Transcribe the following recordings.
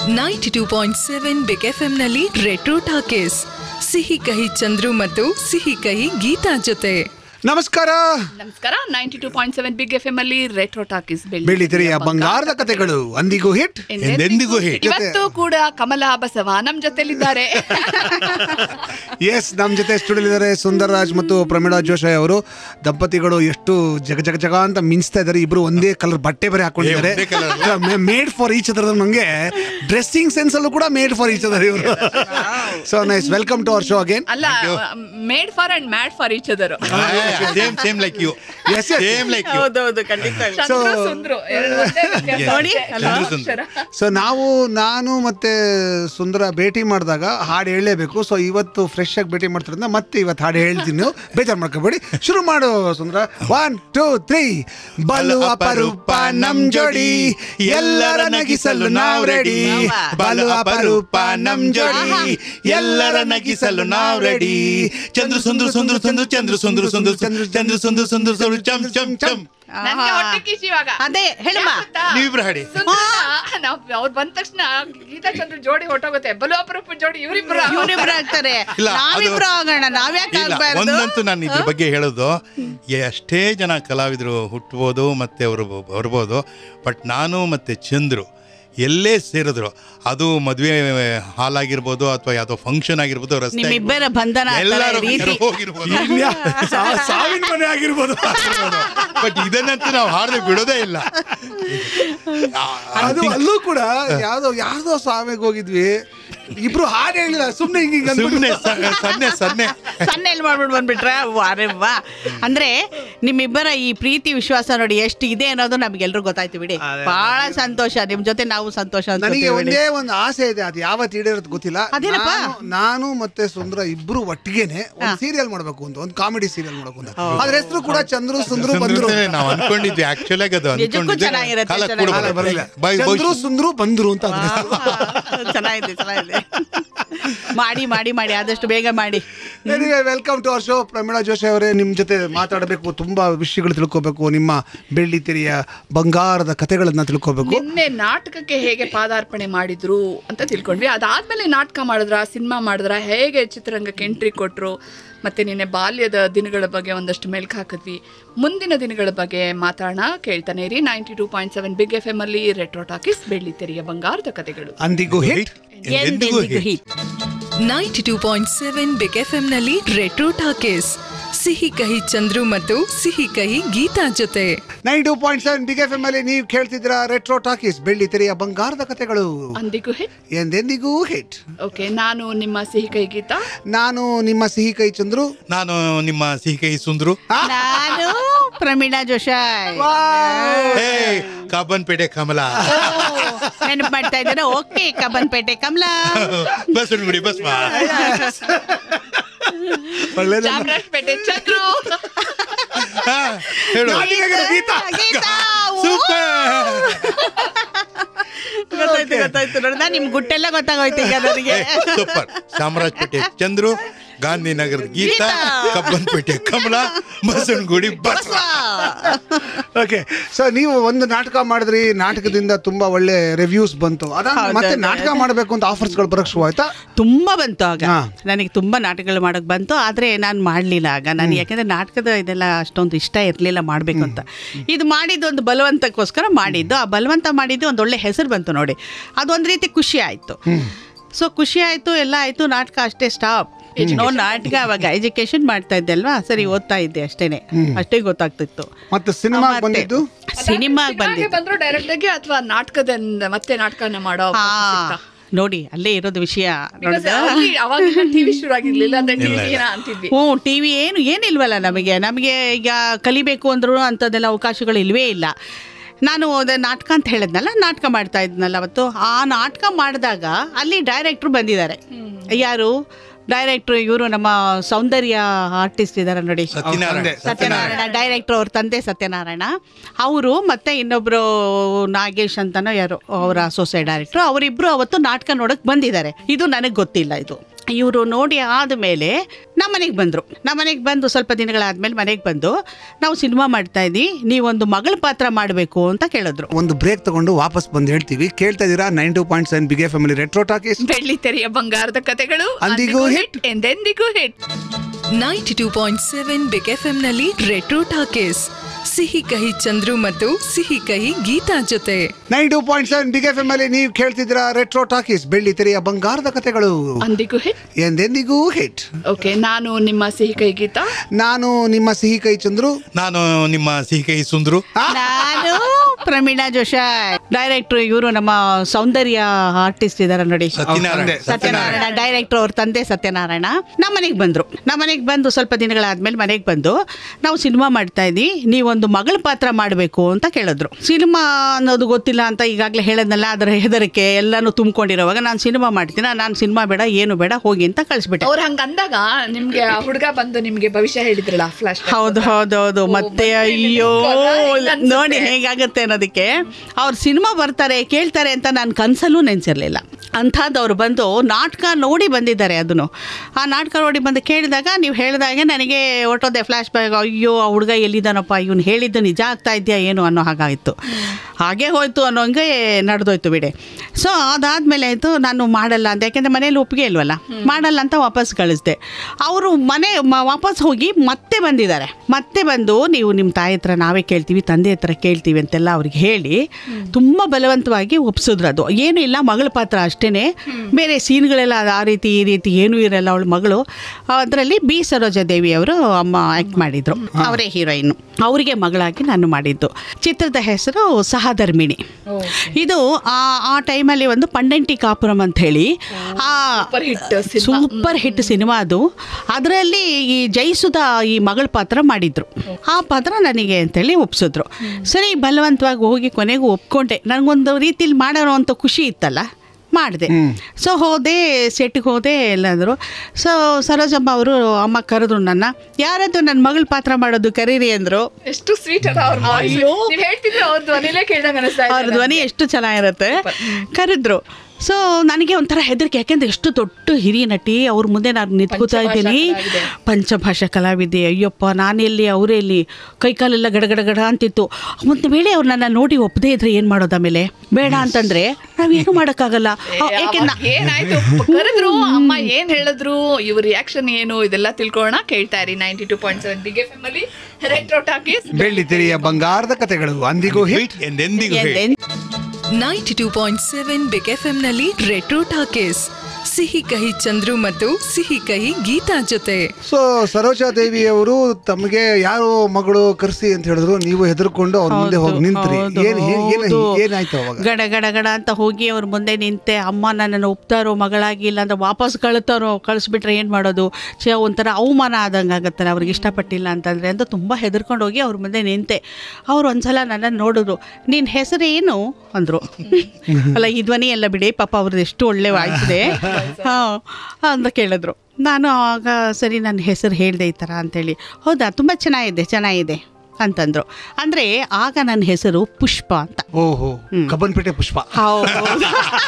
Ninety two point seven big F ನಲ್ಲಿ retro talkies Sihi Kahi Chandru ಮತ್ತು ಸಿಹಿ ಕಹಿ ಗೀತಾ ಜೊತೆ ನಮಸ್ಕಾರ ನಮಸ್ಕಾರ ninety two point seven big F M ಅಲ್ಲಿ ರೆಟ್ರೋ ಟಾಕೀಸ್ ಬೆಳ್ಳಿತೆರೆಯ ಬಂಗಾರದ ಕತೆಗಳು ಅಂದಿಗೂ ಹಿಟ್ ಎಂದೆಂದಿಗೂ hit. ಇವತ್ತು ಕೂಡ ಕಮಲಾ ಬಸವ ನಮ್ ಜೊತೆಲಿದ್ದಾರೆ ಎಸ್ ನಮ್ಮ ಜೊತೆ ಸ್ಟುಡಿಯೋಲಿದ್ದಾರೆ ಸುಂದರರಾಜ್ ಮತ್ತು ಪ್ರಮೀಳಾ ಜೋಶಾಯ್ ಅವರು ದಂಪತಿಗಳು ಎಷ್ಟು ಜಗ ಜಗ ಜಗ ಅಂತ ಮಿಂಚ್ತಾ ಇದ್ದಾರೆ ಇಬ್ರು ಒಂದೇ ಕಲರ್ ಬಟ್ಟೆ ಬೇರೆ ಹಾಕೊಂಡಿದ್ದಾರೆ ಏ, ಒಂದೇ ಮೇಡ್ ಫಾರ್ ಈಚ್ ಅದರ್ ನಂಗೆ ಡ್ರೆಸ್ಸಿಂಗ್ ಸೆನ್ಸ್ ಅಲ್ಲೂ ಕೂಡ ಮೇಡ್ ಫಾರ್ ಈಚ್ ಅದರ್ ಇವರು so nice welcome to our show again ಅಲ್ಲ made for and mad for each other same same like you Yes, yes. Same like you ಹೌದೌದು ಖಂಡಿತ ಚಂದ್ರು ಸುಂದ್ರು ಎರಡು ಒಂದೇ ವ್ಯತ್ಯಾಸ ನೋಡಿ, ಅಷ್ಟೇ ಅಲ್ವಾ? ಚಂದ್ರು ಸುಂದ್ರು. ಅಕ್ಷರ. ಸೊ ನಾವು ನಾನು ಮತ್ತೆ ಸುಂದರ ಭೇಟಿ ಮಾಡಿದಾಗ ಹಾಡು ಹೇಳಲೇಬೇಕು ಸೊ ಇವತ್ತು ಫ್ರೆಶ್ ಆಗಿ ಭೇಟಿ ಮಾಡ್ತಿರೋದ್ರಿಂದ ಮತ್ತೆ ಇವತ್ತು ಹಾಡು ಹೇಳ್ತೀನಿ ನೀವು ಬೇಜಾರು ಮಾಡ್ಕೋಬೇಡಿ ಶುರು ಮಾಡು ಸುಂದರ ಒನ್ ಟೂ ತ್ರೀ ಬಲು ಅಪರೂಪ ನಮ್ ಜೋಡಿ ಎಲ್ಲರ ನಗಿಸಲು ನಾವ್ ರೆಡಿ ಬಲು ಅಪರೂಪ ನಮ್ ಜೋಡಿ ಎಲ್ಲರ ನಗಿಸಲು ನಾವ್ ರೆಡಿ ಚಂದ್ರ ಸುಂದ್ರ ಸುಂದ್ರ ಸುಂದ್ರ ಚಂದ್ರ ಸುಂದ್ರ ಸುಂದ್ರ ಚಂದ್ರ ಚಂದ್ರ ಸುಂದ್ರ ಸುಂದ್ರ ಸುಂದ್ರ ಚಮ್ ಚಮ್ ಚಮ್ ನನ್ಗೆ ಹೊಟ್ಟೆ ಕಿಚ್ಚು ಇವಾಗ ಅದೇ ಹೇಳಮ್ಮ ಯಾಕ್ ಗೊತ್ತಾ? ನೀವಿಬ್ರು ಹಾಡಿ ಸುಂದರ, ನಾವ್ ಅವ್ರು ಬಂದ ತಕ್ಷಣ ಗೀತಾ ಚಂದ್ರ ಜೋಡಿ ಹೊಟ್ಟೋಗುತ್ತೆ ಬಲು ಅಪರೂಪ ಜೋಡಿ ಇವರಿಬ್ರು ಇವ್ರಿಬ್ರು ಆಗ್ತಾರೆ ಇಲ್ಲ, ಅದು- ನಾವಿಬ್ರು ಆಗೋಣ ನಾವ್ಯಾಕೆ ಇಲ್ಲ ಆಗ್ಬಾರ್ದು ಒಂದಂತೂ ನಾನು ಇದ್ರ ಬಗ್ಗೆ ಹೇಳೋದು ಎಷ್ಟೇ ಜನ ಕಲಾವಿದರು ಹುಟ್ಬೋದು ಮತ್ತೆ ಅವರು ಬರ್ಬೋದು ಬಟ್ ನಾನು ಮತ್ತೆ ಚಂದ್ರು ಎಲ್ಲೇ ಸೇರಿದ್ರು ಅದು ಮದುವೆ ಹಾಲ್ ಆಗಿರ್ಬೋದು ಅಥವಾ ಯಾವುದೋ ಫಂಕ್ಷನ್ ಆಗಿರ್ಬೋದು ರಸ್ತೆ ನಿಮ್ಮಿಬ್ಬರ ಬಂಧನ ಆ ಥರ ಎಲ್ಲರೂ ರೀತಿ. ಹೋಗಿರ್ಬೋದು ಇಲ್ಯಾ? ಸಾ- ಸಾವಿನ ಮನೆ ಆಗಿರ್ಬೋದು ಬಟ್ ಇದನ್ನಂತೂ ನಾವು ಹಾಡದೆ ಬಿಡೋದೇ ಇಲ್ಲ ಅದು ಅಲ್ಲೂ ಕೂಡ ಯಾವ್ದೋ ಯಾರ್ದೋ ಸಾವಿಗೆ ಹೋಗಿದ್ವಿ ಇಬ್ರು ಹಾಡು ಹೇಳಿಲ್ಲ ಸುಮ್ನೆ ಹಿಂಗ ಹಿಂಗ ಸುಮ್ಮನೆ ಸನ್ನೆ ಸನ್ನೆ ಸಣ್ಣ ಎಲ್ಲಿ ಮಾಡ್ಬಿಟ್ಟು ಬಂದ್ಬಿಟ್ರ ವಾರೆ ವಾ ಅಂದ್ರೆ ನಿಮ್ಮಿಬ್ಬರ ಈ ಪ್ರೀತಿ ವಿಶ್ವಾಸ ನೋಡಿ ಎಷ್ಟು ಇದೆ ಅನ್ನೋದು ನಮ್ಗೆಲ್ರಿಗೂ ಗೊತ್ತಾಯ್ತು ಬಿಡಿ ಬಹಳ ಸಂತೋಷ ನಿಮ್ ಜೊತೆ ನಾವು ಸಂತೋಷ ನನಗೆ ಅನ್ಕೋತೀವಿ ಬಿಡಿ. ಒಂದೇ ಒಂದು ಆಸೆ ಇದೆ ಅದು ಯಾವತ್ತು ಈಡೇರೋದು ಗೊತ್ತಿಲ್ಲ ಅದೇನಪ್ಪ? ನಾನು- ನಾನು ಮತ್ತೆ ಸುಂದರ ಇಬ್ರು ಒಟ್ಟಿಗೆನೆ ಒಂದು ಸೀರಿಯಲ್ ಮಾಡ್ಬೇಕು ಅಂತ ಒಂದು ಕಾಮಿಡಿ ಸೀರಿಯಲ್ ಮಾಡ್ಬೇಕು ಅಂತ ಅದ್ರ ಹೆಸರು ಕೂಡ ಚಂದ್ರು ಸುಂದ್ರು ಬಂದ್ರು ಸುಂದರತೆ ನಾವು ಅನ್ಕೊಂಡಿದ್ವಿ ಆಕ್ಚುಲ್ ಆಗಿ ಅದು ನಿಜಕ್ಕೂ ಅನ್ಕೊಂಡಿದ್ದೆ ಚೆನ್ನಾಗಿರುತ್ತೆ, ಕಾಲ ಚೆನ್ನಾಗಿ. ಕೂಡ ಕಾಲ ಬರಲಿಲ್ಲ ಬೈ ಚಂದ್ರು ಸುಂದ್ರು ಬಂದ್ರು ಅಂತ ಅದ್ರ ಹೆಸರು. ಆ, ಚೆನ್ನಾಗಿದೆ ಚೆನ್ನಾಗಿದೆ ಮಾಡಿ ಮಾಡಿ ಮಾಡಿ ಆದಷ್ಟು ಬೇಗ ಮಾಡಿ welcome to our show Pramila Joshi ಅವರೇ ನಿಮ್ಮ ಜೊತೆ ಮಾತಾಡಬೇಕು ತುಂಬಾ ವಿಷಯಗಳು ತಿಳ್ಕೋಬೇಕು ನಿಮ್ಮ ಬೆಳ್ಳಿ ತೆರೆಯ ಬಂಗಾರದ ಕಥೆಗಳನ್ನ ತಿಳ್ಕೋಬೇಕು ನಿನ್ನೆ ನಾಟಕಕ್ಕೆ ಹೇಗೆ ಪಾದಾರ್ಪಣೆ ಮಾಡಿದ್ರು ಅಂತ ತಿಳ್ಕೊಂಡ್ವಿ ಅದಾದ್ಮೇಲೆ ನಾಟಕ ಮಾಡಿದ್ರ ಸಿನಿಮಾ ಮಾಡಿದ್ರ ಹೇಗೆ ಚಿತ್ರರಂಗಕ್ಕೆ ಎಂಟ್ರಿ ಕೊಟ್ರು ಮತ್ತೆ ನಿನ್ನೆ ಬಾಲ್ಯದ ದಿನಗಳ ಬಗ್ಗೆ ಒಂದಷ್ಟು ಮೆಲ್ಕು ಹಾಕಿದ್ವಿ ಮುಂದಿನ ದಿನಗಳ ಬಗ್ಗೆ ಮಾತಾಡೋಣ ಕೇಳ್ತಾನೆ ಇರಿ ninety two point seven big F M ಅಲ್ಲಿ ರೆಟ್ರೋ ಟಾಕೀಸ್ ಬೆಳ್ಳಿ ತೆರೆಯ ಬಂಗಾರದ ಕಥೆಗಳು ಅಂದಿಗೂ ಹಿಟ್ ಎಂದಿಗೂ ಎಂದೆಂದಿಗೂ hit. hit. Ninety two point seven big F ನಲ್ಲಿ ರೆಟ್ರೋ ಟಾಕೀಸ್ ಸಿಹಿ ಕಹಿ ಚಂದ್ರು ಮತ್ತು ಸಿಹಿ ಕಹಿ ಗೀತಾ ಜೊತೆ nine two point seven big F M ಅಲ್ಲಿ ನೀವು ಕೇಳ್ತಿದ್ರ ರೆಟ್ರೋ ಟಾಕೀಸ್ ಬೆಳ್ಳಿ ತೆರೆಯ ಬಂಗಾರದ ಕಥೆಗಳು ಅಂದಿಗೂ ಹಿಟ್ ಎಂದೆಂದಿಗೂ ಹಿಟ್ ಓಕೆ ನಾನು ನಿಮ್ಮ ಸಿಹಿ ಕೈ ಗೀತಾ ನಾನು ನಿಮ್ಮ ಸಿಹಿ ಕೈ ಚಂದ್ರು ನಾನು ನಿಮ್ಮ ಸಿಹಿ ಕೈ ಸುಂದ್ರು ನಾನು ಪ್ರಮೀಳಾ ಜೋಶಾಯ್ ಹೇ ಕಾಬನ್ಪೇಟೆ ಕಮಲ ನೆನಪು ಮಾಡ್ತಾ ಇದ್ದಾರೆ ಓಕೆ ಕಬ್ಬನ್ಪೇಟೆ ಕಮಲಾ ಬಸ್ ಬಿಡಿ ಬಸ್ ಬಾ ಒಳ್ಳೇದು ಚಾಮರಾಜಪೇಟೆ ಚಂದ್ರು ಹಾ, ಹೇಳು ಗೀತಾ ಸೂಪರ್ ಗೊತ್ತಾಯ್ತು ಗೊತ್ತಾಯ್ತು ನೋಡಿದ ನಿಮ್ ಗುಟ್ಟೆಲ್ಲ ಗೊತ್ತಾಗೋಯ್ತು ಈಗ ನನಗೆ ಸೂಪರ್ ಚಾಮರಾಜಪೇಟೆ ಚಂದ್ರು ಗಾಂಧಿನಗರದ ಗೀತಾ ಕಬ್ಬನ್ಪೇಟೆ ಕಮಲ ಬಸವನಗುಡಿ ಬಸವ ಓಕೆ ಸೊ ನೀವು ಒಂದು ನಾಟಕ ಮಾಡಿದ್ರಿ ನಾಟಕದಿಂದ ತುಂಬಾ ಒಳ್ಳೆ ರಿವ್ಯೂಸ್ ಬಂತು ಅದಾದ ಹೌದು, ಮತ್ತೆ ಹೌದು. ನಾಟಕ ಮಾಡಬೇಕು ಅಂತ ಆಫರ್ಸ್ ಗಳು ಬರಕ್ ಶುರು ಆಯ್ತಾ ತುಂಬಾ ಬಂತು ಆಗ ಹಾ. ನನಗೆ ತುಂಬಾ ನಾಟಕಗಳು ಮಾಡಕ್ ಬಂತು ಆದ್ರೆ ನಾನು ಮಾಡ್ಲಿಲ್ಲ ಆಗ ನಾನು ಯಾಕಂದ್ರೆ ನಾಟಕದ ಇದೆಲ್ಲ ಅಷ್ಟೊಂದು ಇಷ್ಟ ಇರ್ಲಿಲ್ಲ ಮಾಡ್ಬೇಕು ಅಂತ ಇದು ಮಾಡಿದ್ದು ಒಂದು ಬಲವಂತಕ್ಕೋಸ್ಕರ ಮಾಡಿದ್ದು ಆ ಬಲವಂತ ಮಾಡಿದ್ದು ಒಂದು ಒಳ್ಳೆ ಹೆಸರು ಬಂತು ನೋಡಿ ಅದೊಂದು ರೀತಿ ಖುಷಿ ಆಯ್ತು ಸೊ ಖುಷಿ ಆಯ್ತು ಎಲ್ಲ ಆಯ್ತು ನಾಟಕ ಅಷ್ಟೇ ಸ್ಟಾಪ್ ನೋ ನಾಟಕ ಅವಾಗ ಎಜುಕೇಶನ್ ಮಾಡ್ತಾ ಇದ್ದೆ ಅಲ್ವಾ ಸರಿ ಓದ್ತಾ ಇದ್ದೆ ಅಷ್ಟೇನೆ ಅಷ್ಟೇ ಗೊತ್ತಾಗ್ತಿತ್ತು ಮತ್ತೆ ಸಿನಿಮಾ ಮತ್ತೆ ಬಂದಿದ್ದು ಸಿನಿಮಾಗೆ ಸಿನಿಮಾಗೆ ಬಂದಿದ್ದು ಬಂದ್ರು ಡೈರೆಕ್ಟ್ ಆಗಿ ಅಥವಾ ನಾಟಕದಿಂದ ಮತ್ತೆ ನಾಟಕನ ಮಾಡೋ ಹಾ ಅವಕಾಶ ಸಿಗ್ತಾ? ನೋಡಿ ಅಲ್ಲೇ ಇರೋದು ವಿಷಯ Because ನೋಡಿದ ಅಲ್ಲಿ ಅವಾಗಿನ ಟಿವಿ ಶುರು ಆಗಿರ್ಲಿಲ್ಲ ಅಂದ್ರೆ ಟಿವಿ ಏನ ಅಂತಿದ್ವಿ ಹ್ಞೂ ಟಿ ವಿ ಏನು ಏನಿಲ್ವಲ್ಲ ನಮಗೆ ನಮಗೆ ಈಗ ಕಲಿಬೇಕು ಅಂದ್ರೂ ಅಂಥದ್ದೆಲ್ಲ ಅವಕಾಶಗಳು ಇಲ್ವೇ ಇಲ್ಲ ನಾನು ಅದೇ ನಾಟಕ ಅಂತ ಹೇಳಿದ್ನಲ್ಲ ನಾಟಕ ಮಾಡ್ತಾ ಇದ್ನಲ್ಲ ಅವತ್ತು ಆ ನಾಟಕ ಮಾಡಿದಾಗ ಅಲ್ಲಿ ಡೈರೆಕ್ಟ್ರು ಬಂದಿದ್ದಾರೆ ಯಾರು ಡೈರೆಕ್ಟ್ರು ಇವರು ನಮ್ಮ ಸೌಂದರ್ಯ ಆರ್ಟಿಸ್ಟ್ ಇದ್ದಾರೆ ನೋಡಿ ಸತ್ಯನಾರಾಯಣ ಸತ್ಯನಾರಾಯಣ ಡೈರೆಕ್ಟರ್ ಅವ್ರ ತಂದೆ ಸತ್ಯನಾರಾಯಣ ಅವರು ಮತ್ತೆ ಇನ್ನೊಬ್ರು ನಾಗೇಶ್ ಅಂತನೋ ಯಾರು ಅವರ ಅಸೋಸಿಯೇಟ್ ಡೈರೆಕ್ಟರ್ ಅವರಿಬ್ರು ಅವತ್ತು ನಾಟಕ ನೋಡಕ್ ಬಂದಿದ್ದಾರೆ ಇದು ನನಗೆ ಗೊತ್ತಿಲ್ಲ ಇದು ಇವರು ನೋಡಿ ಆದಮೇಲೆ ನಮ್ಮ ಮನೆಗೆ ಬಂದರು ನಮ್ಮ ಮನೆಗೆ ಬಂದು ಸ್ವಲ್ಪ ದಿನಗಳಾದ್ಮೇಲೆ ಮನೆಗೆ ಬಂದು ನಾವು ಸಿನಿಮಾ ಮಾಡ್ತಾ ಇದ್ವಿ ನೀವೊಂದು ಮಗಳ ಪಾತ್ರ ಮಾಡಬೇಕು ಅಂತ ಕೇಳಿದ್ರು ಒಂದು ಬ್ರೇಕ್ ತಗೊಂಡು ವಾಪಸ್ ಬಂದು ಹೇಳ್ತೀವಿ ಕೇಳ್ತಾ ಇದೀರಾ nine two point seven big family retro talkies ಬೆಳ್ಳಿ ತೆರೆಯ ಬಂಗಾರದ ಕತೆಗಳು ಅಂದಿಗೂ hit. ಎಂದೆಂದಿಗೂ hit ninety two point seven big F ನಲ್ಲಿ ರೆಟ್ರೋ ಟಾಕೀಸ್ ಸಿಹಿ ಕಹಿ ಚಂದ್ರು ಮತ್ತು ಸಿಹಿ ಕಹಿ ಗೀತಾ ಜೊತೆ nine two point seven big family ನೀವು ಕೇಳ್ತಿದ್ದೀರಾ ರೆಟ್ರೋ ಟಾಕೀಸ್ ಬೆಳ್ಳಿ ತೆರೆಯ ಬಂಗಾರದ ಕಥೆಗಳು ಅಂದಿಗೂ ಹಿಟ್ ಎಂದೆಂದಿಗೂ ಹಿಟ್ ಓಕೆ ನಾನು ನಿಮ್ಮ ಸಿಹಿ ಕೈ ಗೀತಾ ನಾನು ನಿಮ್ಮ ಸಿಹಿ ಕೈ ಚಂದ್ರು ನಾನು ನಿಮ್ಮ ಸಿಹಿ ಕೈ ಸುಂದ್ರು ನಾನು ಪ್ರಮೀಳಾ ಜೋಶಾಯ್ ಡೈರೆಕ್ಟ್ರು ಇವರು ನಮ್ಮ ಸೌಂದರ್ಯ ಆರ್ಟಿಸ್ಟ್ ಇದಾರೆ ನೋಡಿ ಸತ್ಯನಾರಾಯಣ ತಂದೆ. ಸತ್ಯನಾರಾಯಣ ಡೈರೆಕ್ಟರ್ ಅವ್ರ ತಂದೆ ಸತ್ಯನಾರಾಯಣ ನಮ್ಮ ಮನೆಗೆ ಬಂದರು ನಮ್ಮ ಮನೆಗೆ ಬಂದು ಸ್ವಲ್ಪ ದಿನಗಳಾದ್ಮೇಲೆ ಮನೆಗೆ ಬಂದು ನಾವು ಸಿನಿಮಾ ಮಾಡ್ತಾ ಇದ್ವಿ ನೀವೊಂದು ಮಗಳ ಪಾತ್ರ ಮಾಡಬೇಕು ಅಂತ ಕೇಳಿದ್ರು ಸಿನಿಮಾ ಅನ್ನೋದು ಗೊತ್ತಿಲ್ಲ ಅಂತ ಈಗಾಗಲೇ ಹೇಳದ್ನಲ್ಲ ಅದರ ಹೆದರಿಕೆ ಎಲ್ಲಾನು ತುಂಬಿಕೊಂಡಿರೋವಾಗ ನಾನು ಸಿನಿಮಾ ಮಾಡ್ತೀನಿ ನಾನು ಸಿನಿಮಾ ಬೇಡ ಏನು ಬೇಡ ಹೋಗಿ ಅಂತ ಕಳಿಸ್ಬಿಟ್ಟೆ ಅವ್ರು ಹಂಗ ಅಂದಾಗ ನಿಮ್ಗೆ ಆ ಹುಡುಗ ಬಂದು ನಿಮ್ಗೆ ಭವಿಷ್ಯ ಹೇಳಿದ್ರಲ್ಲ ಫ್ಲಾಶ್ ಹೌದು ಹೌದು ಹೌದು ಮತ್ತೆ ಅಯ್ಯೋ ನೋಡಿ ಹೇಗಾಗತ್ತೆ ಅನ್ನೋದಕ್ಕೆ ಅವ್ರು ಸಿನಿಮಾ ಬರ್ತಾರೆ ಕೇಳ್ತಾರೆ ಅಂತ ನಾನು ಕನ್ಸಲ್ಲೂ ನೆನ್ಸಿರ್ಲಿಲ್ಲ ಅಂಥದ್ದು ಅವ್ರು ಬಂದು ನಾಟಕ ನೋಡಿ ಬಂದಿದ್ದಾರೆ ಅದನ್ನು ಆ ನಾಟಕ ನೋಡಿ ಬಂದು ಕೇಳಿದಾಗ ನೀವು ಹೇಳಿದಾಗೆ ನನಗೆ ಹೊಟ್ಟೋದೆ ಫ್ಲ್ಯಾಶ್ ಬ್ಯಾಗ್ ಅಯ್ಯೋ ಆ ಹುಡುಗ ಎಲ್ಲಿದ್ದಾನಪ್ಪ ಇವನು ಹೇಳಿದ್ದು ನಿಜ ಆಗ್ತಾ ಇದೆಯಾ ಏನು ಅನ್ನೋ ಹಾಗಾಯಿತು ಹಾಗೆ ಹೋಯ್ತು ಅನ್ನೋಂಗೆ ನಡೆದೋಯ್ತು ಬಿಡಿ ಸೊ ಅದಾದಮೇಲೆ ಆಯಿತು ನಾನು ಮಾಡಲ್ಲ ಅಂತ ಯಾಕೆಂದರೆ ಮನೇಲಿ ಒಪ್ಪಿಗೆ ಇಲ್ವಲ್ಲ ಮಾಡಲ್ಲ ಅಂತ ವಾಪಸ್ ಕಳಿಸ್ದೆ ಅವರು ಮನೆ ಮ- ವಾಪಸ್ ಹೋಗಿ ಮತ್ತೆ ಬಂದಿದ್ದಾರೆ ಮತ್ತೆ ಬಂದು ನೀವು ನಿಮ್ಮ ತಾಯಿ ಹತ್ರ ನಾವೇ ಕೇಳ್ತೀವಿ ತಂದೆ ಹತ್ರ ಕೇಳ್ತೀವಿ ಅಂತೆಲ್ಲ ಅವ್ರಿಗೆ ಹೇಳಿ ತುಂಬ ಬಲವಂತವಾಗಿ ಒಪ್ಸಿದ್ರು ಅದು ಏನೂ ಇಲ್ಲ ಮಗಳ ಪಾತ್ರ ಅಷ್ಟೇ ಬೇರೆ ಸೀನ್ಗಳೆಲ್ಲ ಆ ರೀತಿ ಈ ರೀತಿ ಏನೂ ಇರಲ್ಲ ಅವಳ ಮಗಳು ಅದರಲ್ಲಿ ಬಿ ಸರೋಜಾದೇವಿ ಅವರು ಅಮ್ಮ ಆ್ಯಕ್ಟ್ ಮಾಡಿದ್ರು ಅವರೇ ಹೀರೋಯಿನ್ ಅವರಿಗೆ ಮಗಳಾಗಿ ನಾನು ಮಾಡಿದ್ದು ಚಿತ್ರದ ಹೆಸರು ಸಹಧರ್ಮಿಣಿ ಇದು ಆ ಆ ಟೈಮಲ್ಲಿ ಒಂದು ಪಂಡಂಟಿ ಕಾಪುರಂ ಅಂತ ಹೇಳಿ ಆ Super hit cinema. Super hit cinema ಅದು ಅದರಲ್ಲಿ ಈ ಜಯಿಸುದ ಈ ಮಗಳ ಪಾತ್ರ ಮಾಡಿದ್ರು ಆ ಪಾತ್ರ ನನಗೆ ಅಂತೇಳಿ ಒಪ್ಸಿದ್ರು ಸರಿ ಬಲವಂತವಾಗಿ ಹೋಗಿ ಕೊನೆಗೂ ಒಪ್ಕೊಂಡೆ ನನಗೊಂದು ರೀತಿಲಿ ಮಾಡೋಣ ಅಂತ ಖುಷಿ ಇತ್ತಲ್ಲ ಮಾಡಿದೆ ಸೊ ಹೋದೆ ಸೆಟ್ಗೆ ಹೋದೆ ಎಲ್ಲಾದರೂ ಸೊ ಸರೋಜಮ್ಮ ಅವರು ಅಮ್ಮ ಕರೆದ್ರು ನನ್ನ ಯಾರದ್ದು ನನ್ನ ಮಗಳ ಪಾತ್ರ ಮಾಡೋದು ಕರೀರಿ ಅಂದರು ಎಷ್ಟು ಸ್ವೀಟ್ ಅಲ್ಲ ಅವ್ರ ಅಯ್ಯೋ. ನೀವ್ ಹೇಳ್ತಿದ್ರೆ ಅವ್ರ ಧ್ವನಿಲೇ ಕೇಳ್ದಂಗ ಅನಿಸ್ತಾ ಇದೆ ಅವ್ರ ಧ್ವನಿ ಎಷ್ಟು ಚೆನ್ನಾಗಿರುತ್ತೆ ಕರೆದ್ರು ಸೊ ನನಗೆ ಒಂಥರ ಹೆದರಿಕೆ ಯಾಕೆಂದ್ರೆ ಎಷ್ಟು ದೊಡ್ಡ ಹಿರಿಯ ನಟಿ ಅವ್ರ ಮುಂದೆ ನಾನು ನಿಂತ್ಕೋತಾ ಇದ್ದೀನಿ ಕಲಾವಿದೆ. ಪಂಚಭಾಷಾ ಕಲಾವಿದೆ ಅಯ್ಯಪ್ಪ ನಾನೆಲ್ಲಿ ಅವರೇ ಇಲ್ಲಿ ಕೈಕಾಲೆಲ್ಲ ಗಡಗಡ ಗಡ ಅಂತಿತ್ತು ಒಂದು ವೇಳೆ ಅವ್ರು ನನ್ನ ನೋಡಿ ಒಪ್ಪದೇ ಇದ್ರೆ ಏನು ಮಾಡೋದು ಆಮೇಲೆ ಬೇಡ ಅಂತಂದ್ರೆ ನಾವೇನು ಮಾಡೋಕ್ಕಾಗಲ್ಲ ಅವ್- ಯಾಕೆ ನಾ- ಅವಾಗ ಏನಾಯ್ತು ಕರೆದ್ರು ಅಮ್ಮ ಏನ್ ಹೇಳಿದ್ರು ಇವ್ರ ರಿಯಾಕ್ಷನ್ ಏನು ಇದೆಲ್ಲ ತಿಳ್ಕೊಳ್ಳೋಣ ಕೇಳ್ತಾ ಇರಿ ninety two point seven big F M ಅಲ್ಲಿ ರೆಟ್ರೋ ಟಾಕೀಸ್ ಬೆಳ್ಳಿ ತೆರೆಯ ಬಂಗಾರದ ಕಥೆಗಳು ಅಂದಿಗೂ ಹಿಟ್ ಎಂದೆಂದಿಗೂ ಹೇಳಿ ಎಂದೆಂದ್- ninety two point seven big F ನಲ್ಲಿ ರೆಟ್ರೋ ಟಾಕೀಸ್ ಸಿಹಿ ಕಹಿ ಚಂದ್ರು ಮತ್ತು ಸಿಹಿ ಕಹಿ ಗೀತಾ ಜೊತೆ ಸೊ ಸರೋಜಾ ದೇವಿ ಅವರು ತಮಗೆ ಯಾರು ಮಗಳು ಕರ್ಸಿ ಅಂತ ಹೇಳಿದ್ರು ನೀವು ಹೆದರ್ಕೊಂಡು ಅವ್ರ ಮುಂದೆ ಹೋಗಿ ನಿಂತ್ರಿ ಹೌದು, ಏನ್ ಏನ್- ಏನ್- ಹೌದು. ಏನಾಯ್ತು ಅವಾಗ ಗಡ ಗಡ ಗಡ ಅಂತ ಹೋಗಿ ಅವ್ರ ಮುಂದೆ ನಿಂತೆ ಅಮ್ಮ ನನ್ನನ್ನು ಒಪ್ತಾರೋ ಮಗಳಾಗಿ ಇಲ್ಲಾಂದ್ರೆ ವಾಪಸ್ ಕಳ್ತಾರೋ ಕಳಿಸ್ಬಿಟ್ರೆ ಏನು ಮಾಡೋದು ಚೆ ಒಂಥರ ಅವಮಾನ ಆದಂಗೆ ಆಗತ್ತಲ್ಲ ಅವ್ರಿಗೆ ಇಷ್ಟಪಟ್ಟಿಲ್ಲ ಅಂತಂದರೆ ಅಂತ ತುಂಬ ಹೆದರ್ಕೊಂಡು ಹೋಗಿ ಅವ್ರ ಮುಂದೆ ನಿಂತೆ ಅವ್ರು ಒಂದ್ಸಲ ನನ್ನನ್ನು ನೋಡಿದ್ರು ನಿನ್ನ ಹೆಸರು ಏನು ಅಂದರು ಅಲ್ಲ ಈ ಧ್ವನಿ ಎಲ್ಲ ಬಿಡಿ ಪಾಪ ಅವ್ರದ್ದು ಎಷ್ಟು ಒಳ್ಳೆ ವಾಯ್ಸಿದೆ ಹಾಂ ಅಂತ ಕೇಳಿದ್ರು ನಾನು ಆಗ ಸರಿ ನನ್ನ ಹೆಸರು ಹೇಳಿದೆ ಈ ಥರ ಅಂತೇಳಿ ಹೌದಾ ತುಂಬ ಚೆನ್ನಾಗಿದೆ ಚೆನ್ನಾಗಿದೆ ಅಂತಂದರು ಅಂದರೆ ಆಗ ನನ್ನ ಹೆಸರು ಪುಷ್ಪ ಅಂತ ಓಹೋ ಕಬ್ಬನ್ಪೇಟೆ ಪುಷ್ಪ ಹೌದು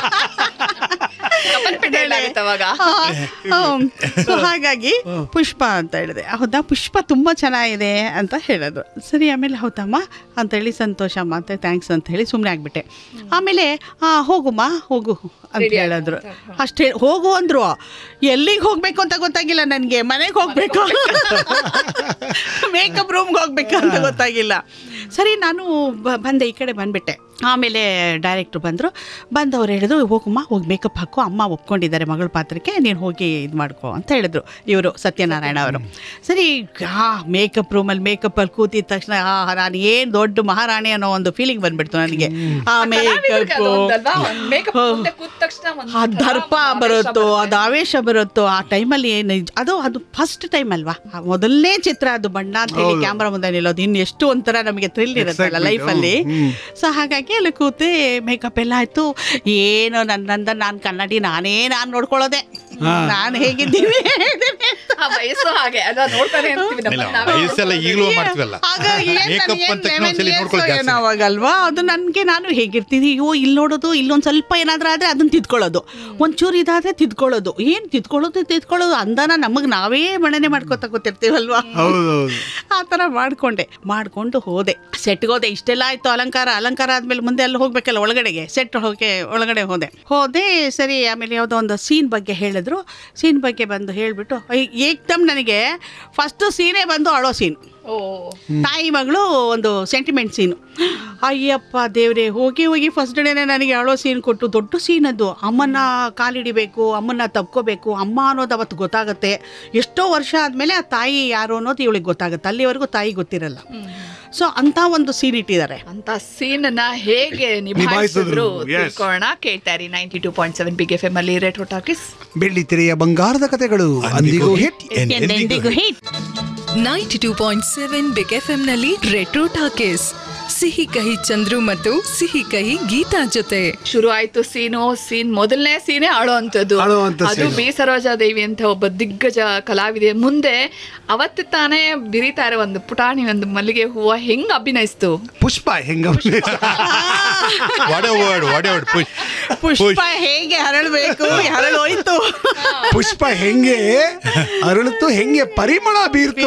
ಅವಾಗ ಸೊ ಹಾಗಾಗಿ ಪುಷ್ಪ ಅಂತ ಹೇಳಿದೆ ಹೌದಾ ಪುಷ್ಪ ತುಂಬ ಚೆನ್ನಾಗಿದೆ ಅಂತ ಹೇಳಿದ್ರು ಸರಿ ಆಮೇಲೆ ಹೌದಮ್ಮ ಅಂತೇಳಿ ಸಂತೋಷಮ್ಮ ಅಂತ ಥ್ಯಾಂಕ್ಸ್ ಅಂತ ಹೇಳಿ ಸುಮ್ಮನೆ ಆಗ್ಬಿಟ್ಟೆ ಆಮೇಲೆ ಆ, ಹೋಗುಮ್ಮ ಹೋಗು ಅಂತ ಹೇಳಿದ್ರು ಅಷ್ಟೇ ಹೋಗು ಅಂದ್ರು ಎಲ್ಲಿಗೆ ಹೋಗ್ಬೇಕು ಅಂತ ಗೊತ್ತಾಗಿಲ್ಲ ನನಗೆ ಮನೆಗೆ ಹೋಗ್ಬೇಕು ಮೇಕಪ್ ರೂಮ್ಗೆ ಹೋಗ್ಬೇಕು ಅಂತ ಗೊತ್ತಾಗಿಲ್ಲ ಸರಿ ನಾನು ಬ- ಬಂದೆ ಈ ಕಡೆ ಬಂದ್ಬಿಟ್ಟೆ ಆಮೇಲೆ ಡೈರೆಕ್ಟ್ರು ಬಂದರು ಬಂದು ಅವ್ರು ಹೇಳಿದ್ರು ಹೋಗಮ್ಮ ಹೋಗಿ ಮೇಕಪ್ ಹಾಕು ಅಮ್ಮ ಒಪ್ಕೊಂಡಿದ್ದಾರೆ ಮಗಳ ಪಾತ್ರಕ್ಕೆ ನೀನು ಹೋಗಿ ಇದು ಮಾಡ್ಕೊ ಅಂತ ಹೇಳಿದ್ರು ಇವರು ಸತ್ಯನಾರಾಯಣ ಅವರು ಸರಿ ಆ ಮೇಕಪ್ ರೂಮಲ್ಲಿ ಮೇಕಪ್ಪಲ್ಲಿ ಕೂತಿದ ತಕ್ಷಣ ಆ ನಾನು ಏನು ದೊಡ್ಡ ಮಹಾರಾಣಿ ಅನ್ನೋ ಒಂದು ಫೀಲಿಂಗ್ ಬಂದ್ಬಿಡ್ತು ನನಗೆ ಆ ಮೇಕಪ್ ಮೇಕಪ್ ಮುಂದೆ ಕೂತ ತಕ್ಷಣ ಒಂದ್ ಆ ದರ್ಪ ಬರುತ್ತೋ ಅದು ಆವೇಶ ಬರುತ್ತೋ ಆ ಟೈಮಲ್ಲಿ ಏನು ಅದು ಅದು ಫಸ್ಟ್ ಟೈಮ್ ಅಲ್ವಾ ಆ ಮೊದಲನೇ ಚಿತ್ರ ಅದು ಬಣ್ಣ ಅಂತ ಹೇಳಿ ಕ್ಯಾಮ್ರಾ ಮುಂದೆ ನಿಲ್ಲೋದು ಇನ್ನು ಎಷ್ಟು ಒಂಥರ ನಮಗೆ ಥ್ರಿಲ್ ಇರುತ್ತಲ್ಲ Excitement, ಲೈಫಲ್ಲಿ ಹ್ಮ್. ಸೊ ಹಾಗಾಗಿ ಅಲ್ಲಿ ಕೂತೆ ಮೇಕಪ್ ಎಲ್ಲ ಆಯಿತು ಏನು ನನ್ನಂದ ನಾನು ಕನ್ನಡಿ ನಾನೇ ನಾನು ನೋಡ್ಕೊಳ್ಳೋದೆ ನಾನು ಹೇಗಿದ್ದೀನಿ ಆ ವಯಸ್ಸು ಹಾಗೆ ಅದ ನೋಡ್ತಾನೆ ಇರ್ತೀವಿ ಇಲ್ಲ ನಮ್ಮನ್ನ ನಾವೇ ವಯಸ್ಸೆಲ್ಲ ಈಗಲೂ ಮಾಡ್ತೀವಲ್ಲ ಆಗ ಏನ್ ಮೇಕಪ್ ನನ್ಗೆ ಅಂತ ಏನ್ ಒಂದ್ಸಲಿ 11 ನೋಡ್ಕೊಳ್ಳಿ years ಏನೋ ಅವಾಗಲ್ವಾ ಅದು ನನಗೆ ನಾನು ಹೇಗಿರ್ತೀನಿ ಅಯ್ಯೋ ಇಲ್ಲಿ ನೋಡೋದು ಇಲ್ಲೊಂದು ಸ್ವಲ್ಪ ಏನಾದ್ರೂ ಆದರೆ ಅದನ್ನ ತಿದ್ಕೊಳ್ಳೋದು ಒಂಚೂರು ಇದಾದ್ರೆ ತಿದ್ಕೊಳ್ಳೋದು ಏನು ತಿದ್ಕೊಳ್ಳೋದು ತಿದ್ಕೊಳ್ಳೋದು ಅಂದಾನ ನಮಗೆ ನಾವೇ ಮಣನೆ ಮಾಡ್ಕೊತ ಕೂತಿರ್ತೀವಲ್ವಾ ಹೌದೌದು ಆ ಥರ ಮಾಡ್ಕೊಂಡೆ ಮಾಡ್ಕೊಂಡು ಹೋದೆ ಸೆಟ್ಗೆ ಹೋದೆ ಇಷ್ಟೆಲ್ಲ ಆಯ್ತು ಅಲಂಕಾರ ಅಲಂಕಾರ ಆದ್ಮೇಲೆ ಮುಂದೆ ಅಲ್ಲಿ ಹೋಗ್ಬೇಕಲ್ಲ ಒಳಗಡೆಗೆ ಸೆಟ್ ಹೋಗಿ ಒಳಗಡೆ ಹೋದೆ ಹೋದೆ ಸರಿ ಆಮೇಲೆ ಯಾವುದೋ ಒಂದು ಸೀನ್ ಬಗ್ಗೆ ಹೇಳಿದ್ರು ಸೀನ್ ಬಗ್ಗೆ ಬಂದು ಹೇಳಿಬಿಟ್ಟು ಏಕ್ದಮ್ ನನಗೆ ಫಸ್ಟು ಸೀನೇ ಬಂದು ಅಳೋ ಸೀನ್ ಓ ತಾಯಿ ಮಗಳು ಒಂದು ಸೆಂಟಿಮೆಂಟ್ ಸೀನು ಅಯ್ಯಪ್ಪ ದೇವ್ರೆ ಹೋಗಿ ಹೋಗಿ ಫಸ್ಟ್ ಡೇನೆ ನನಗೆ ಅಳೋ ಸೀನ್ ಕೊಟ್ಟು ದೊಡ್ಡ ಸೀನ್ ಅದು ಅಮ್ಮನ ಕಾಲಿಡಿಬೇಕು ಅಮ್ಮನ ತಪ್ಕೋಬೇಕು ಅಮ್ಮ ಅನ್ನೋದು ಅವತ್ತು ಗೊತ್ತಾಗುತ್ತೆ ಎಷ್ಟೋ ವರ್ಷ ಆದಮೇಲೆ ಆ ತಾಯಿ ಯಾರು ಅನ್ನೋದು ಇವಳಿಗೆ ಗೊತ್ತಾಗುತ್ತೆ ಅಲ್ಲಿವರೆಗೂ ತಾಯಿ ಗೊತ್ತಿರಲ್ಲ ಸೊ ಅಂತ ಒಂದು ಸೀನ್ ಇಟ್ಟಿದ್ದಾರೆ ಅಂತ ಸೀನ್ ನ ಹೇಗೆ ನಿಭಾಯಿಸಿದ್ರು, ನಿಭಾಯಿಸಿದ್ರು yes. ತಿಳ್ಕೊಳ್ಳೋಣ ಕೇಳ್ತಾರೆ ninety two point seven big F M ಅಲ್ಲಿ ರೇಟ್ರೋ ಟಾಕೀಸ್ ಬೆಳ್ಳಿ ತೆರೆಯ ಬಂಗಾರದ ಕಥೆಗಳು ಅಂದಿಗೂ ಹಿಟ್ ಎಂದೆಂದಿಗೂ hit ninety two point seven big F ನಲ್ಲಿ ರೆಟ್ರೋ ಟಾಕೀಸ್ ಸಿಹಿ ಕಹಿ ಚಂದ್ರು ಮತ್ತು ಸಿಹಿ ಕಹಿ ಗೀತಾ ಜೊತೆ ಶುರು ಆಯ್ತು ಸೀನು ಸೀನ್ ಮೊದಲನೇ ಸೀನೇ ಆಳೋ ಅಂತದ್ದು ಅಳುವಂತ ಅದು scene. ಬಿ ಸರೋಜಾ ದೇವಿ ಅಂತ ಒಬ್ಬ ದಿಗ್ಗಜ ಕಲಾವಿದೆ ಮುಂದೆ ಅವತ್ತು ತಾನೇ ಬಿರಿತಾರೆ ಒಂದು ಪುಟಾಣಿ ಒಂದು ಮಲ್ಲಿಗೆ ಹೂವ ಹೆಂಗ್ ಅಭಿನಯಿಸ್ತು ಪುಷ್ಪ ಹೆಂಗ ವಾಡೆ ವರ್ಡ್ ವಾಡೆ ವರ್ಡ್ ಪುಷ್ ಪುಷ್ಪ ಹೇಗೆ ಹರಳಬೇಕು ಹರಳೋಯ್ತು ಪುಷ್ಪ ಹೆಂಗೆ ಅರಳಿತು ಹೆಂಗೆ ಪರಿಮಳ ಬೀರ್ತು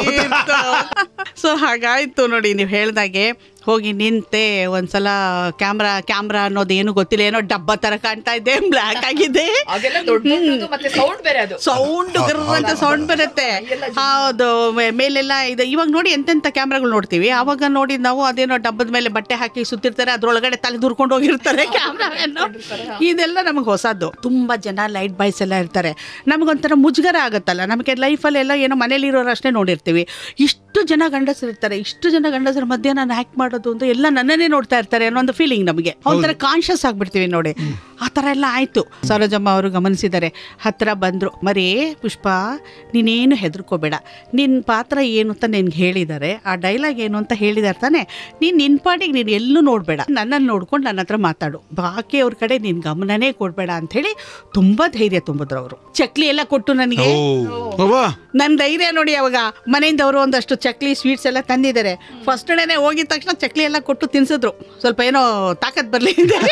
ಸೊ ಹಾಗಾಯ್ತು ನೋಡಿ ನೀವು ಹೇಳ್ದಾಗೆ ಹೋಗಿ ನಿಂತೆ ಒಂದ್ಸಲ ಕ್ಯಾಮ್ರಾ ಕ್ಯಾಮ್ರಾ ಅನ್ನೋದು ಏನು ಗೊತ್ತಿಲ್ಲ ಏನೋ ಡಬ್ಬ ತರ ಕಾಣ್ತಾ ಇದೆ ಬ್ಲ್ಯಾಕ್ ಆಗಿದೆ ಅವೆಲ್ಲ ದೊಡ್ಡ ದೊಡ್ಡದು ಮತ್ತೆ ಸೌಂಡ್ ಬೇರೆ ಅದು ಸೌಂಡ್ ಅಂತ ಸೌಂಡ್ ಬರುತ್ತೆ ಹೌದು ಮೇ- ಮೇಲೆಲ್ಲ ಇದು ಇವಾಗ ನೋಡಿ ಎಂತೆಂಥ ಕ್ಯಾಮ್ರಾಗಳು ನೋಡ್ತೀವಿ ಆವಾಗ ನೋಡಿ ನಾವು ಅದೇನೋ ಡಬ್ಬದ ಮೇಲೆ ಬಟ್ಟೆ ಹಾಕಿ ಸುತ್ತಿರ್ತಾರೆ ಅದ್ರೊಳಗಡೆ ತಲೆ ದುರ್ಕೊಂಡು ಹೋಗಿರ್ತಾರೆ ಕ್ಯಾಮ್ರಾವನ್ನು ಇದೆಲ್ಲ ನಮಗೆ ಹೊಸದು ತುಂಬಾ ಜನ ಲೈಟ್ ಬಾಯ್ಸ್ ಎಲ್ಲ ಇರ್ತಾರೆ ನಮಗೊಂಥರ ಮುಜುಗರ ಆಗುತ್ತಲ್ಲ ನಮಗೆ ಲೈಫಲ್ಲಿ ಎಲ್ಲ ಏನೋ ಮನೇಲಿ ಇರೋರು ಅಷ್ಟೇ ನೋಡಿರ್ತೀವಿ ಇಷ್ಟು ಜನ ಗಂಡಸರು ಇರ್ತಾರೆ ಇಷ್ಟು ಜನ ಗಂಡಸರ ಮಧ್ಯೆ ನಾನು ಆ್ಯಕ್ಟ್ ಮಾಡೋದು ಅಂತ ಎಲ್ಲ ನನ್ನನ್ನೇ ನೋಡ್ತಾ ಇರ್ತಾರೆ ಅನ್ನೋ ಒಂದು ಫೀಲಿಂಗ್ ನಮಗೆ ಒಂಥರ ಕಾನ್ಶಿಯಸ್ ಆಗ್ಬಿಡ್ತೀವಿ ನೋಡಿ ಆ ಥರ ಎಲ್ಲ ಆಯಿತು ಸರೋಜಮ್ಮ ಅವರು ಗಮನಿಸಿದ್ದಾರೆ ಹತ್ತಿರ ಬಂದರು ಮರೇ ಪುಷ್ಪ ನೀನೇನು ಹೆದರ್ಕೋಬೇಡ ನಿನ್ನ ಪಾತ್ರ ಏನು ಅಂತ ನಿನ್ಗೆ ಹೇಳಿದ್ದಾರೆ ಆ ಡೈಲಾಗ್ ಏನು ಅಂತ ಹೇಳಿದಾರೆ ತಾನೆ ನೀನು ನಿನ್ನ ಪಾಡಿಗೆ ನೀನು ಎಲ್ಲೂ ನೋಡಬೇಡ ನನ್ನನ್ನು ನೋಡ್ಕೊಂಡು ನನ್ನ ಹತ್ರ ಮಾತಾಡು ಬಾಕಿ ಅವ್ರ ಕಡೆ ನೀನು ಗಮನನೇ ಕೊಡಬೇಡ ಅಂಥೇಳಿ ತುಂಬ ಧೈರ್ಯ ತುಂಬಿದ್ರು ಅವರು ಚಕ್ಲಿ ಎಲ್ಲ ಕೊಟ್ಟು ನನಗೆ ಅವ್ವ ನನ್ನ ಧೈರ್ಯ ನೋಡಿ ಅವಾಗ ಮನೆಯಿಂದ ಅವರು ಒಂದಷ್ಟು ಚಕ್ಲಿ ಸ್ವೀಟ್ಸ್ ಎಲ್ಲ ತಂದಿದ್ದಾರೆ ಫಸ್ಟ್ ಡೇನೆ ಹೋಗಿದ ತಕ್ಷಣ ಚಕ್ಲಿ ಎಲ್ಲ ಕೊಟ್ಟು ತಿನ್ಸಿದ್ರು ಸ್ವಲ್ಪ ಏನೋ ತಾಕತ್ ಬರಲಿ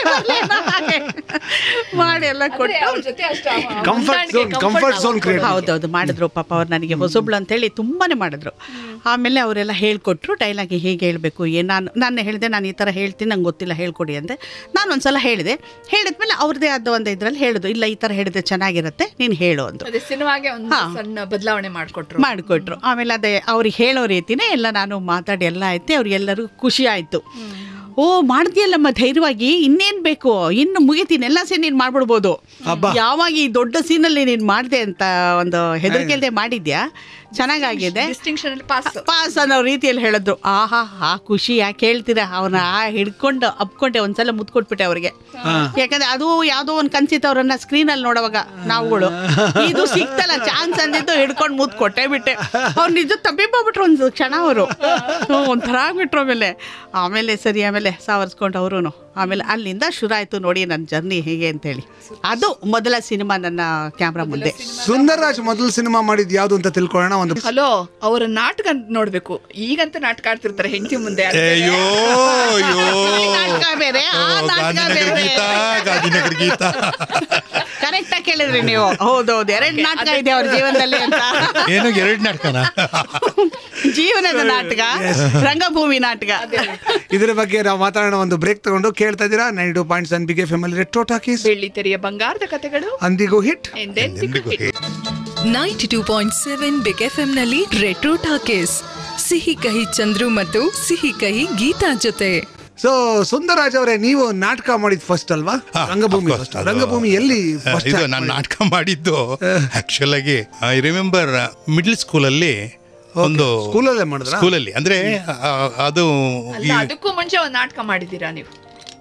ಮಾಡಿ ಎಲ್ಲ ಕೊಟ್ಟು ಅವ್ರ ಜೊತೆ ಅಷ್ಟು ಆ Comfort ಹೊಂದಾಣಿಕೆ, zone- comfort comfort zone ಆಗೋದು. create ಹೌದೌದು ಮಾಡಿದ್ರು ಪಾಪ ಅವ್ರು ನನಗೆ ಹೊಸಬ್ಳು ಅಂತೇಳಿ ತುಂಬಾನೇ ಮಾಡಿದ್ರು ಆಮೇಲೆ ಅವರೆಲ್ಲ ಹೇಳ್ಕೊಟ್ರು ಡೈಲಾಗಿ ಹೇಗೆ ಹೇಳಬೇಕು ಏ ನಾನು ನಾನು ಹೇಳಿದೆ ನಾನು ಈ ಥರ ಹೇಳ್ತೀನಿ ನಂಗೆ ಗೊತ್ತಿಲ್ಲ ಹೇಳ್ಕೊಡಿ ಅಂದೆ ನಾನು ಒಂದ್ಸಲ ಹೇಳಿದೆ ಹೇಳಿದ್ಮೇಲೆ ಅವ್ರದ್ದೇ ಆದ ಒಂದು ಇದ್ರಲ್ಲಿ ಹೇಳಿದ್ರು ಇಲ್ಲ ಈ ಥರ ಹೇಳಿದ್ರೆ ಚೆನ್ನಾಗಿರುತ್ತೆ ನೀನು ಹೇಳು ಅಂದರು ಅದೇ ಸಿನಿಮಾಗೆ ಒಂದು ಹಾ. ಸಣ್ಣ ಬದಲಾವಣೆ ಮಾಡ್ಕೊಟ್ರು ಮಾಡಿಕೊಟ್ರು ಆಮೇಲೆ ಅದೇ ಅವ್ರಿಗೆ ಹೇಳೋ ರೀತಿನೇ ಎಲ್ಲ ನಾನು ಮಾತಾಡಿ ಎಲ್ಲ ಆಯ್ತು ಅವ್ರಿಗೆಲ್ಲರಿಗೂ ಖುಷಿ ಆಯಿತು ಓ ಮಾಡ್ತೀಯಲ್ಲಮ್ಮ ಧೈರ್ಯವಾಗಿ ಇನ್ನೇನು ಬೇಕು ಇನ್ನು ಮುಗಿತೀನಿ ಎಲ್ಲ ಸೀನ್ ನೀನು ಮಾಡ್ಬಿಡ್ಬೋದು ಯಾವಾಗ ಈ ದೊಡ್ಡ ಸೀನಲ್ಲಿ ನೀನು ಮಾಡಿದೆ ಅಂತ ಒಂದು ಹೆದರಿಕೆ ಇಲ್ಲದೆ ಮಾಡಿದ್ಯಾ ಚೆನ್ನಾಗಾಗಿದೆ ಡಿಸ್ಟಿಂಕ್ಷನ್ ಅಲ್ಲಿ ಪಾಸ್ ಪಾಸ್ ಅನ್ನೋ ರೀತಿಯಲ್ಲಿ ಹೇಳಿದ್ರು ಆಹಾ ಆ ಖುಷಿ ಯಾಕೆ ಹೇಳ್ತೀರಾ ಅವನ ಆ ಹಿಡ್ಕೊಂಡು ಅಪ್ಕೊಂಡೆ ಒಂದ್ಸಲ ಮುದ್ದು ಕೊಟ್ಬಿಟ್ಟೆ ಅವ್ರಿಗೆ ಯಾಕಂದ್ರೆ ಅದು ಯಾವುದೋ ಒಂದು ಕನ್ಸಿತ್ತು ಅವ್ರನ್ನ ಸ್ಕ್ರೀನಲ್ಲಿ ನೋಡುವಾಗ ನಾವುಗಳು ಇದು ಸಿಕ್ತಲ್ಲ ಚಾನ್ಸ್ ಅಂದಿದ್ದು ಹಿಡ್ಕೊಂಡು ಮುದ್ದು ಕೊಟ್ಟೆ ಬಿಟ್ಟೆ ಅವ್ರು ನಿಜ ತಬ್ಬಿಬೋಗ್ಬಿಟ್ರು ಒಂದು ಕ್ಷಣ ಅವರು ಒಂಥರ ಆಗ್ಬಿಟ್ರು ಆಮೇಲೆ ಆಮೇಲೆ ಸರಿ ಆಮೇಲೆ ಸಾವರ್ಸ್ಕೊಂಡು ಅವರು ಆಮೇಲೆ ಅಲ್ಲಿಂದ ಶುರು ಆಯ್ತು ನೋಡಿ ನನ್ನ ಜರ್ನಿ ಹೇಗೆ ಅಂತೇಳಿ ಅದು ಮೊದಲ ಸಿನಿಮಾ ನನ್ನ ಕ್ಯಾಮ್ರಾ ಮುಂದೆ ಸುಂದರ್ರಾಜ್ ಮೊದಲು ಸಿನಿಮಾ ಮಾಡಿದ್ ಯಾವ್ದು ಅಂತ ತಿಳ್ಕೊಳ್ಳೋಣ ಒಂದು ಹಲೋ ಅವರ ನಾಟಕ ನೋಡ್ಬೇಕು ಈಗಂತ ನಾಟಕ ಆಡ್ತಿರ್ತಾರೆ ಹೆಂಡತಿ ಮುಂದೆ ಅಯ್ಯೋ ಅಯ್ಯೋ ನಾಟಕ ಬೇರೆ ಆ ಓ, ನಾಟಕ ಗಾಂಧಿನಗರ ಬೇರೆ ಗೀತಾ ಗಾಂಧಿನಗರ ಗೀತಾ ಕರೆಕ್ಟ್ ಆಗಿ ಕೇಳಿದ್ರಿ ನೀವು ಹೌದೌದು ಎರಡು ನಾಟಕ ಇದೆ ಅವ್ರ ಜೀವನದಲ್ಲಿ ಅಂತ ಏನು ಎರಡು ನಾಟಕನ ಜೀವನದ ನಾಟಕ ರಂಗಭೂಮಿ ನಾಟಕ ಇದ್ರ ಬಗ್ಗೆ ನಾವು ಮಾತಾಡೋಣ ಒಂದು ಬ್ರೇಕ್ ತಗೊಂಡು ಕೇಳ್ತಾ ಇದ್ದೀರಾ nine two point seven big family retro talkies ಬೆಳ್ಳಿ ತೆರೆಯ ಬಂಗಾರದ ಕಥೆಗಳು ಅಂದಿಗೂ ಹಿಟ್ ಎಂದೆಂದಿಗೂ hit. Ninety two point seven big F ನಲ್ಲಿ ರೆಟ್ರೋ ಟಾಕೀಸ್ ಸಿಹಿ ಕಹಿ ಚಂದ್ರು ಮತ್ತು ಸಿಹಿ ಕಹಿ ಗೀತಾ ಜೊತೆ ಸೊ ಸುಂದರಾಜ್ ಅವರೇ ನೀವು ನಾಟಕ ಮಾಡಿದ್ ಫಸ್ಟ್ ಅಲ್ವಾ ಹಾ, ರಂಗಭೂಮಿ of course. ಫಸ್ಟ್ ರಂಗಭೂಮಿ ಎಲ್ಲಿ first ಇದು act ನಾನು ಮಾಡಿದ್ದು? ನಾಟಕ ಮಾಡಿದ್ದು ಆಕ್ಚುಲ್ ಆಗಿ ಐ ರಿಮೆಂಬರ್ ಮಿಡ್ಲ್ ಸ್ಕೂಲಲ್ಲಿ ಒಂದು ಸ್ಕೂಲಲ್ಲೇ ಮಾಡಿದ್ರಾ? ಸ್ಕೂಲಲ್ಲಿ ಅಂದ್ರೆ ಆ, ಅದು ಅಲ್ಲ ಈ ಅದಕ್ಕೂ ಮುಂಚೆ ಒಂದು ನಾಟಕ ಮಾಡಿದ್ದೀರಾ ನೀವು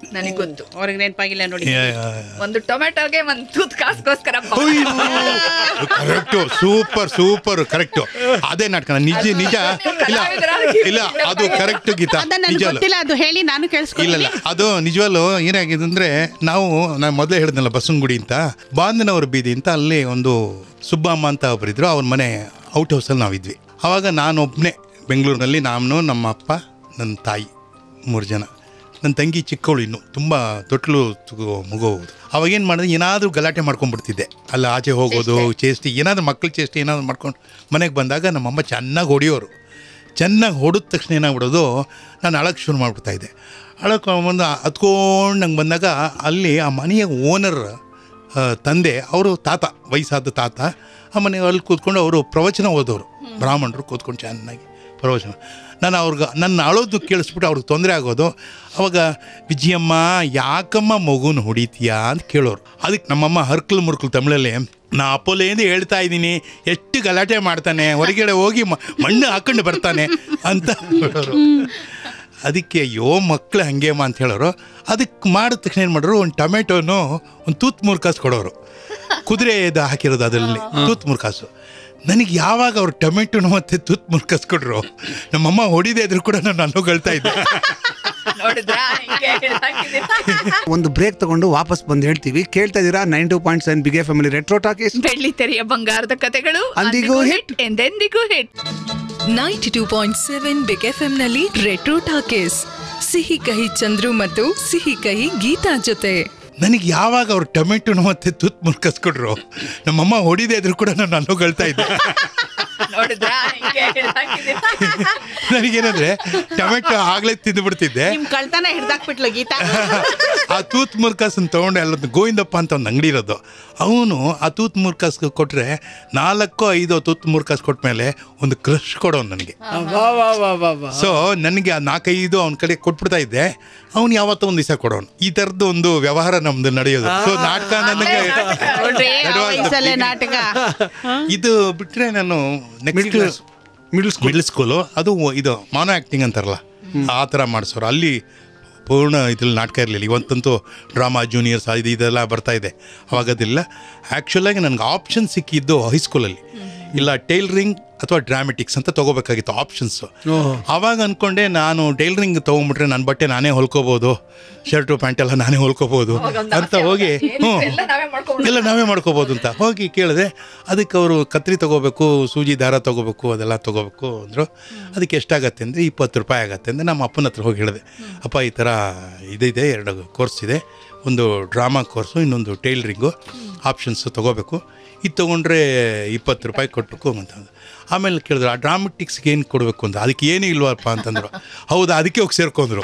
ನನಗೆ ಗೊತ್ತು ಅವ್ರಿಗೆ ನೆನಪಾಗಿಲ್ಲ ನೋಡಿ ಒಂದು ಟೊಮೆಟೊಗೆ ಒಂದು ತೂತ್ ಕಾಸ್ಗೋಸ್ಕರ ಕರೆಕ್ಟು ಸೂಪರ್ ಸೂಪರ್ ಕರೆಕ್ಟು ಅದೇ ನಾಟಕ ನಿಜ ನಿಜ ಇಲ್ಲ ಇಲ್ಲ ಅದು ಕರೆಕ್ಟ್ ಗೀತಾ ಅದ ನನಗೆ ನಿಜ ಅಲ್ಲ. ಗೊತ್ತಿಲ್ಲ ಅದು ಹೇಳಿ ನಾನು ಇಲ್ಲ ಕೇಳಿಸ್ಕೊಳ್ಳಿ ಇಲ್ಲ ಅದು ನಿಜವಲ್ಲೂ ಏನಾಗಿದೆ ಅಂದ್ರೆ ನಾವು ನಾನು ಮೊದಲೇ ಹೇಳಿದ್ನಲ್ಲ ಬಸವನಗುಡಿ ಅಂತ ಬಾಂಧನವರ ಬೀದಿ ಅಂತ ಅಲ್ಲಿ ಒಂದು ಸುಬ್ಬಮ್ಮ ಅಂತ ಒಬ್ಬರಿದ್ರು ಅವ್ರ ಮನೆ ಔಟ್ ಹೌಸಲ್ಲಿ ನಾವಿದ್ವಿ ಆವಾಗ ನಾನೊಬ್ಬನೇ ಬೆಂಗಳೂರಿನಲ್ಲಿ ನಾನು ನಮ್ಮ ಅಪ್ಪ ನನ್ನ ತಾಯಿ ಮೂರು ಜನ ನನ್ನ ತಂಗಿ ಚಿಕ್ಕವಳು ಇನ್ನು ತುಂಬ ತೊಟ್ಲು ಮಗು ಹೋಗೋದು ಅವಾಗ ಏನು ಮಾಡಿದ್ರೆ ಏನಾದರೂ ಗಲಾಟೆ ಮಾಡ್ಕೊಂಡ್ಬಿಡ್ತಿದ್ದೆ ಅಲ್ಲಿ ಆಚೆ ಹೋಗೋದು ಚೇಷ್ಟಿ ಏನಾದರೂ ಮಕ್ಕಳ ಚೇಷ್ಟಿ ಏನಾದರೂ ಮಾಡ್ಕೊಂಡು ಮನೆಗೆ ಬಂದಾಗ ನಮ್ಮಮ್ಮ ಚೆನ್ನಾಗಿ ಹೊಡೆಯೋರು ಚೆನ್ನಾಗಿ ಹೊಡೆದ ತಕ್ಷಣ ಏನಾಗ್ಬಿಡೋದು ನಾನು ಅಳಕ್ಕೆ ಶುರು ಮಾಡಿಬಿಡ್ತಾ ಇದ್ದೆ ಅಳಕ್ಕೆ ಬಂದು ಹತ್ಕೊಂಡು ನಂಗೆ ಬಂದಾಗ ಅಲ್ಲಿ ಆ ಮನೆಯ ಓನರ್ ತಂದೆ ಅವರು ತಾತ ವಯಸ್ಸಾದ ತಾತ ಆ ಮನೆ ಅಲ್ಲಿ ಕೂತ್ಕೊಂಡು ಅವರು ಪ್ರವಚನ ಓದೋರು ಬ್ರಾಹ್ಮಣರು ಕೂತ್ಕೊಂಡು ಚೆನ್ನಾಗಿ ಪ್ರವಚನ ನಾನು ಅವ್ರಿಗೆ ನನ್ನ ಅಳೋದು ಕೇಳಿಸ್ಬಿಟ್ಟು ಅವ್ರಿಗೆ ತೊಂದರೆ ಆಗೋದು ಅವಾಗ ವಿಜಯಮ್ಮ ಯಾಕಮ್ಮ ಮಗುನ ಹೊಡಿತೀಯಾ ಅಂತ ಕೇಳೋರು ಅದಕ್ಕೆ ನಮ್ಮಮ್ಮ ಹರ್ಕಲ್ ಮುರ್ಕಲ್ ತಮಿಳಲ್ಲಿ ನಾ ಅಪ್ಪೋಲೆಯಿಂದ ಹೇಳ್ತಾ ಇದ್ದೀನಿ ಎಷ್ಟು ಗಲಾಟೆ ಮಾಡ್ತಾನೆ ಹೊರಗಡೆ ಹೋಗಿ ಮ- ಮಣ್ಣು ಹಾಕೊಂಡು ಬರ್ತಾನೆ ಅಂತ ಹೇಳೋರು ಅದಕ್ಕೆ ಅಯ್ಯೋ ಮಕ್ಕಳು ಹಂಗೇಮ್ಮ ಅಂತ ಹೇಳೋರು ಅದಕ್ಕೆ ಮಾಡಿದ ತಕ್ಷಣ ಏನು ಮಾಡೋರು ಒಂದು ಟೊಮೆಟೊನು ಒಂದು ತೂತ್ ಮೂರು ಕಾಸು ಕೊಡೋರು ಕುದುರೆದು ಹಾಕಿರೋದು ಅದರಲ್ಲಿ ತೂತ್ ಮೂರು ಕಾಸು ನನಗೆ ಯಾವಾಗ ಅವ್ರು ಟೊಮೆಟೊನು ಮತ್ತು ತೂತ್ ಮೂರು ಕಾಸು ಕೊಟ್ಟರು ನಮ್ಮಮ್ಮ ಹೊಡಿದೇ ಇದ್ರು ಕೂಡ ನಾನು ಅನ್ನೋಗಳ್ತಾ ಇದ್ದೆ ನೋಡಿದ್ರಾ ಹಿಂಗೆ ಹಾಕಿದ್ದೀರಾ? ಒಂದು ಬ್ರೇಕ್ ತಗೊಂಡು ವಾಪಸ್ ಬಂದು ಹೇಳ್ತೀವಿ ಕೇಳ್ತಾ ಇದ್ದೀರಾ nine two point seven big family retro talkies ಬೆಳ್ಳಿ ತೆರೆಯ ಬಂಗಾರದ ಕತೆಗಳು ಅಂದಿಗೂ hit. ಎಂದೆಂದಿಗೂ hit ninety two point seven big F ನಲ್ಲಿ ರೆಟ್ರೋ ಟಾಕೀಸ್ ಸಿಹಿ ಕಹಿ ಚಂದ್ರು ಮತ್ತು ಸಿಹಿ ಕಹಿ ಗೀತಾ ಜೊತೆ ನನಗೆ ಯಾವಾಗ ಅವ್ರು ಟೊಮೆಟೊನು ಮತ್ತು ತೂತ್ ಮೂರು ಕಾಸು ಕೊಟ್ಟರು ನಮ್ಮಮ್ಮ ಹೊಡಿದೇ ಇದ್ರು ಕೂಡ ನಾನು ಅನ್ನೋಗಳ್ತಾ ಇದ್ದೆ ನೋಡಿದ್ರಾ ಹಿಂಗೆ ಹಾಕಿದ್ದೀರಾ? ನನಗೇನಂದ್ರೆ ಟೊಮೆಟೊ ಆಗಲೇ ತಿಂದುಬಿಡ್ತಿದ್ದೆ ನಿಮ್ ಕಳ್ತನ ಹಿಡ್ದಾಕ್ಬಿಟ್ಲು ಗೀತಾ ಆ ತೂತ್ ಮುರ್ಕಾಸನ್ ತೊಗೊಂಡು ಅಲ್ಲೊಂದು ಗೋವಿಂದಪ್ಪ ಅಂತ ಒಂದು ಅಂಗಡಿ ಇರೋದು ಅವನು ಆ ತೂತ್ ಮುರ್ಕಾಸ್ ಕೊಟ್ಟರೆ ನಾಲ್ಕು ಐದು ತೂತ್ ಮುರ್ಕಾಸ್ ಕೊಟ್ಮೇಲೆ ಒಂದು ಕ್ರಶ್ ಕೊಡೋನು ನನಗೆ ವಾ ವಾ ವಾ ವಾ ವಾ ಸೊ ನನಗೆ ಆ ನಾಲ್ಕೈದು ಅವನ ಕಡೆ ಕೊಟ್ಬಿಡ್ತಾ ಇದ್ದೆ ಅವ್ನು ಯಾವತ್ತೋ ಒಂದು ದಿವಸ ಕೊಡೋನು ಈ ಥರದ್ದು ಒಂದು ವ್ಯವಹಾರ ನಮ್ದು ನಡೆಯೋದು ಸೊ ನಾಟಕ ನನಗೆ ನೋಡ್ರಿ ಆ That was the ವಯಸ್ಸಲ್ಲೇ beginning. ನಾಟಕ ಇದು ಬಿಟ್ಟರೆ ನಾನು Middle next class. Middle school. Middle school ಅದು ಇದು ಮಾನೋ ಆ್ಯಕ್ಟಿಂಗ್ ಅಂತಾರಲ್ಲ ಆ ಥರ ಮಾಡಿಸೋರು ಅಲ್ಲಿ ಪೂರ್ಣ ಇದ್ರಲ್ಲಿ ನಾಟಕ ಇರಲಿಲ್ಲ ಇವತ್ತಂತೂ ಡ್ರಾಮಾ ಜೂನಿಯರ್ಸ್ ಇದು ಇದೆಲ್ಲ ಬರ್ತಾ ಇದೆ ಅವಾಗ ಅದಿಲ್ಲ ಆ್ಯಕ್ಚುಲಾಗಿ ನನಗೆ ಆಪ್ಷನ್ ಸಿಕ್ಕಿದ್ದು ಹೈಸ್ಕೂಲಲ್ಲಿ ಇಲ್ಲ ಟೈಲರಿಂಗ್ ಅಥವಾ ಡ್ರಾಮೆಟಿಕ್ಸ್ ಅಂತ ತೊಗೋಬೇಕಾಗಿತ್ತು ಆಪ್ಷನ್ಸು ಓಹೋ. ಆವಾಗ ಅಂದ್ಕೊಂಡೆ ನಾನು ಟೈಲರಿಂಗ್ ತೊಗೊಂಬಿಟ್ರೆ ನನ್ನ ಬಟ್ಟೆ ನಾನೇ ಹೊಲ್ಕೋಬೋದು ಶರ್ಟು ಪ್ಯಾಂಟ್ ಎಲ್ಲ ನಾನೇ ಹೊಲ್ಕೋಬೋದು ಅಂತ ಹೋಗಿ ಹ್ಞೂ ಎಲ್ಲ ನಾವೇ ಮಾಡ್ಕೊಂಡ್ಬಿಡೋದು. ಎಲ್ಲ ನಾವೇ ಮಾಡ್ಕೋಬೋದು ಅಂತ ಹೋಗಿ ಕೇಳಿದೆ ಅದಕ್ಕೆ ಅವರು ಕತ್ರಿ ತೊಗೋಬೇಕು ಸೂಜಿ ದಾರ ತೊಗೋಬೇಕು ಅದೆಲ್ಲ ತೊಗೋಬೇಕು ಅಂದರು ಅದಕ್ಕೆ ಎಷ್ಟಾಗತ್ತೆ ಅಂದರೆ ಇಪ್ಪತ್ತು ರೂಪಾಯಿ ಆಗತ್ತೆ ಅಂದರೆ ನಮ್ಮ ಅಪ್ಪನ ಹತ್ರ ಹೋಗಿ ಹೇಳಿದೆ ಅಪ್ಪ ಈ ಥರ ಇದಿದೆ ಎರಡು ಕೋರ್ಸ್ ಇದೆ ಒಂದು ಡ್ರಾಮಾ ಕೋರ್ಸು ಇನ್ನೊಂದು ಟೈಲರಿಂಗು ಆಪ್ಷನ್ಸು ತೊಗೋಬೇಕು ಇದು ತೊಗೊಂಡ್ರೆ ಇಪ್ಪತ್ತು ರೂಪಾಯಿ ಕೊಟ್ಟಬೇಕು ಅಂತ ಅಂದ್ರು. ಆಮೇಲೆ ಕೇಳಿದ್ರು ಆ ಡ್ರಾಮೆಟಿಕ್ಸ್ಗೆ ಏನು ಕೊಡಬೇಕು ಅಂತ ಅದಕ್ಕೆ ಏನೂ ಇಲ್ವಪ್ಪ ಅಂತಂದರು ಹೌದಾ ಅದಕ್ಕೆ ಹೋಗಿ ಸೇರ್ಕೊಂಡ್ರು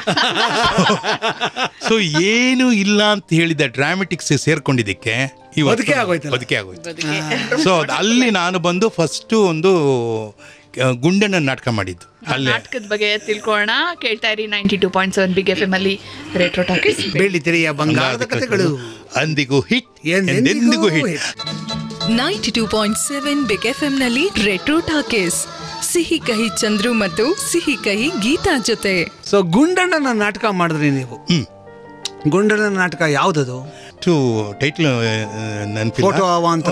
ಸೊ ಏನು ಇಲ್ಲ ಅಂತ ಹೇಳಿದ ಡ್ರಾಮೆಟಿಕ್ಸ್ ಸೇರ್ಕೊಂಡಿದ್ದಕ್ಕೆ ಇವತ್ತು ಬದುಕೇ ಆಗೋಯ್ತಲ್ಲ. ಬದುಕೇ ಆಗೋಯ್ತು ಸೊ ಅಲ್ಲಿ ನಾನು ಬಂದು ಫಸ್ಟು ಒಂದು ಆ, ಗುಂಡನ ನಾಟಕ ಮಾಡಿದ್ದು ಅಲ್ಲೇ ನಾಟಕದ ಬಗ್ಗೆ ತಿಳ್ಕೊಳ್ಳೋಣ ಕೇಳ್ತಾ ಇರಿ ninety two point seven big F M ಅಲ್ಲಿ ರೇಟ್ರೋ ಟಾಕೀಸ್ ಬೆಳ್ಳಿ ತೆರೆಯ ಬಂಗಾರದ ಕಥೆಗಳು ಅಂದಿಗೂ ಹಿಟ್ ಎಂದೆಂದಿಗೂ ಎಂದೆಂದಿಗೂ hit hit. Ninety two point seven big F ನಲ್ಲಿ ರೆಟ್ರೋ ಟಾಕೀಸ್ ಸಿಹಿ ಕಹಿ ಚಂದ್ರು ಮತ್ತು ಸಿಹಿ ಕಹಿ ಗೀತಾ ಜೊತೆ ಸೊ ಗುಂಡಣ್ಣನ ನಾಟಕ ಮಾಡಿದ್ರಿ ನೀವು ಹ್ಮ್. ಗುಂಡಣ್ಣನ ನಾಟಕ ಯಾವ್ದದು ಟು ಟೈಟ್ಲ್ ನೆನಪಿಲ್ಲ ಫೋಟೋ ಅವಾಂತರ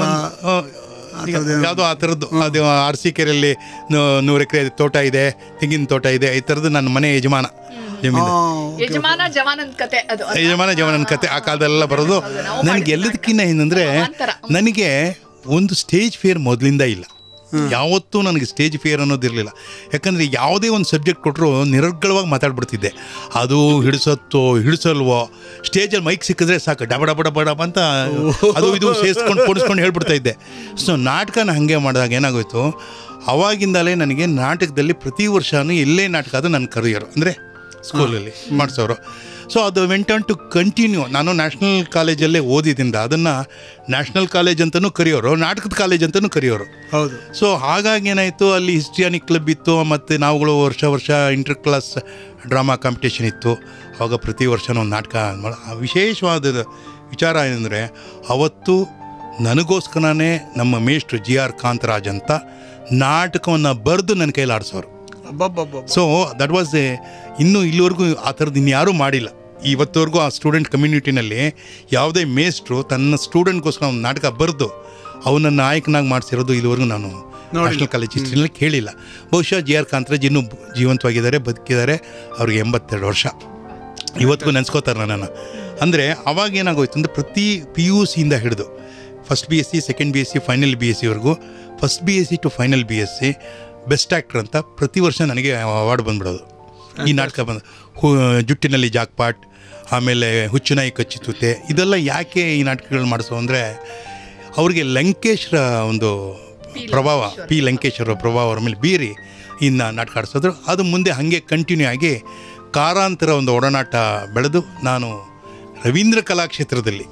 ಯಾವುದೋ ಆ ಥರದ್ದು ಅದು ಅರಸೀಕೆರೆಯಲ್ಲಿ ನೂರು ಎಕರೆ ತೋಟ ಇದೆ ತೆಂಗಿನ ತೋಟ ಇದೆ ಈ ಥರದ್ದು ನನ್ನ ಮನೆ ಯಜಮಾನ ಜಮೀನು ಯಜಮಾನ ಜವಾನನ್ ಕತೆ ಅದು ಯಜಮಾನ ಜವನನ ಕತೆ ಆ ಕಾಲದಲ್ಲೆಲ್ಲ ಬರೋದು ನನಗೆ ಎಲ್ಲದಕ್ಕಿಂತ ಏನಂದರೆ ಅವಾಂತರ. ನನಗೆ ಒಂದು ಸ್ಟೇಜ್ ಫಿಯರ್ ಮೊದಲಿಂದ ಇಲ್ಲ ಯಾವತ್ತೂ ನನಗೆ ಸ್ಟೇಜ್ ಫಿಯರ್ ಅನ್ನೋದಿರಲಿಲ್ಲ ಯಾಕಂದರೆ ಯಾವುದೇ ಒಂದು ಸಬ್ಜೆಕ್ಟ್ ಕೊಟ್ಟರು ನಿರರ್ಗಳವಾಗಿ ಮಾತಾಡ್ಬಿಡ್ತಿದ್ದೆ ಅದು ಹಿಡಿಸತ್ತೋ ಹಿಡಿಸಲ್ವೋ ಸ್ಟೇಜಲ್ಲಿ ಮೈಕ್ ಸಿಕ್ಕಿದ್ರೆ ಸಾಕು ಡಬ ಡಬ ಡಬ ಡಬ ಅಂತ ಅದು ಇದು ಸೇರಿಸ್ಕೊಂಡು ಕೂಡಿಸ್ಕೊಂಡು ಹೇಳ್ಬಿಡ್ತಾ ಇದ್ದೆ ಸೊ ನಾಟಕನ ಹಾಗೆ ಮಾಡಿದಾಗ ಏನಾಗೋಯ್ತು ಅವಾಗಿಂದಲೇ ನನಗೆ ನಾಟಕದಲ್ಲಿ ಪ್ರತಿ ವರ್ಷವೂ ಎಲ್ಲೇ ನಾಟಕ ಅದು ನನ್ನ ಕರಿಯರು ಅಂದರೆ ಸ್ಕೂಲಲ್ಲಿ ಮಾಡಿಸೋರು ಸೊ ಅದು ವೆಂಟ್ ಆನ್ ಟು ಕಂಟಿನ್ಯೂ ನಾನು ನ್ಯಾಷನಲ್ ಕಾಲೇಜಲ್ಲೇ ಓದಿದ್ದಿಂದ ಅದನ್ನು ನ್ಯಾಷನಲ್ ಕಾಲೇಜ್ ಅಂತಲೂ ಕರೆಯೋರು ನಾಟಕದ ಕಾಲೇಜ್ ಅಂತಲೂ ಕರೆಯೋರು ಹೌದು ಸೊ ಹಾಗಾಗಿ ಏನಾಯಿತು ಅಲ್ಲಿ ಹಿಸ್ಟ್ರಿಯಾನಿಕ್ ಕ್ಲಬ್ ಇತ್ತು ಮತ್ತು ನಾವುಗಳು ವರ್ಷ ವರ್ಷ ಇಂಟರ್ ಕ್ಲಾಸ್ ಡ್ರಾಮಾ ಕಾಂಪಿಟೇಷನ್ ಇತ್ತು ಆವಾಗ ಪ್ರತಿ ವರ್ಷನೂ ಒಂದು ನಾಟಕ ಮಾಡ- ಆ ವಿಶೇಷವಾದ ವಿಚಾರ ಏನಂದರೆ ಅವತ್ತು ನನಗೋಸ್ಕರನೇ ನಮ್ಮ ಮೇಷ್ಟ್ರು ಜಿ ಆರ್ ಕಾಂತರಾಜ್ ಅಂತ ನಾಟಕವನ್ನು ಬರೆದು ನನ್ನ ಕೈಲಿ ಆಡಿಸೋರು ಅಬ್ಬಬ್ಬಬ್ಬ ಸೊ ದಟ್ ವಾಸ್ ಎ ಇನ್ನೂ ಇಲ್ಲಿವರೆಗೂ ಆ ಥರದ್ದು ಇನ್ಯಾರೂ ಮಾಡಿಲ್ಲ ಇವತ್ತವರೆಗೂ ಆ ಸ್ಟೂಡೆಂಟ್ ಕಮ್ಯುನಿಟಿನಲ್ಲಿ ಯಾವುದೇ ಮೇಸ್ಟ್ರು ತನ್ನ ಸ್ಟೂಡೆಂಟ್ಗೋಸ್ಕರ ಒಂದು ನಾಟಕ ಬರೆದು ಅವನನ್ನು ನಾಯಕನಾಗಿ ಮಾಡಿಸಿರೋದು ಇದುವರೆಗೂ ನಾನು ನ್ಯಾಷನಲ್ ಕಾಲೇಜ್ ಹಿಸ್ಟ್ರಿನಲ್ಲಿ ಕೇಳಿಲ್ಲ ಬಹುಶಃ ಜಿ ಆರ್ ಕಾಂತರಾಜ್ ಇನ್ನೂ ಬ- ಜೀವಂತವಾಗಿದ್ದಾರೆ ಬದುಕಿದ್ದಾರೆ ಅವ್ರಿಗೆ ಎಂಬತ್ತೆರಡು ವರ್ಷ ಇವತ್ತಿಗೂ ನೆನೆಸ್ಕೋತಾರೆ ನನ್ನನ್ನು ಅಂದರೆ ಅವಾಗ ಏನಾಗೋಯ್ತು ಅಂದರೆ ಪ್ರತಿ ಪಿ ಯು ಸಿಯಿಂದ ಹಿಡಿದು first B S C second B S C final B S ಸಿವರೆಗೂ first B S C to final B S C best actor ಅಂತ ಪ್ರತಿ ವರ್ಷ ನನಗೆ ಅವಾರ್ಡ್ ಬಂದ್ಬಿಡೋದು ಈ ನಾಟಕ ಬಂದು ಹು ಜುಟ್ಟಿನಲ್ಲಿ ಜಾಕ್ಪಾಟ್ ಆಮೇಲೆ ಹುಚ್ಚುನಾಯಿ ಕಚ್ಚಿತುತೆ ಇದೆಲ್ಲ ಯಾಕೆ ಈ ನಾಟಕಗಳು ಮಾಡಿಸೋ ಅಂದರೆ ಅವ್ರಿಗೆ ಲಂಕೇಶ್ರ ಒಂದು ಪ್ರಭಾವ ಪಿ ಲಂಕೇಶ್ವರ ಪ್ರಭಾವ ಅವ್ರ ಮೇಲೆ ಬೀರಿ ಇನ್ನು ನಾಟಕ ಆಡಿಸಿದ್ರು ಅದು ಮುಂದೆ ಹಾಗೆ ಕಂಟಿನ್ಯೂ ಆಗಿ ಕಾರಾಂತರ ಒಂದು ಒಡನಾಟ ಬೆಳೆದು ನಾನು ರವೀಂದ್ರ ಕಲಾಕ್ಷೇತ್ರದಲ್ಲಿ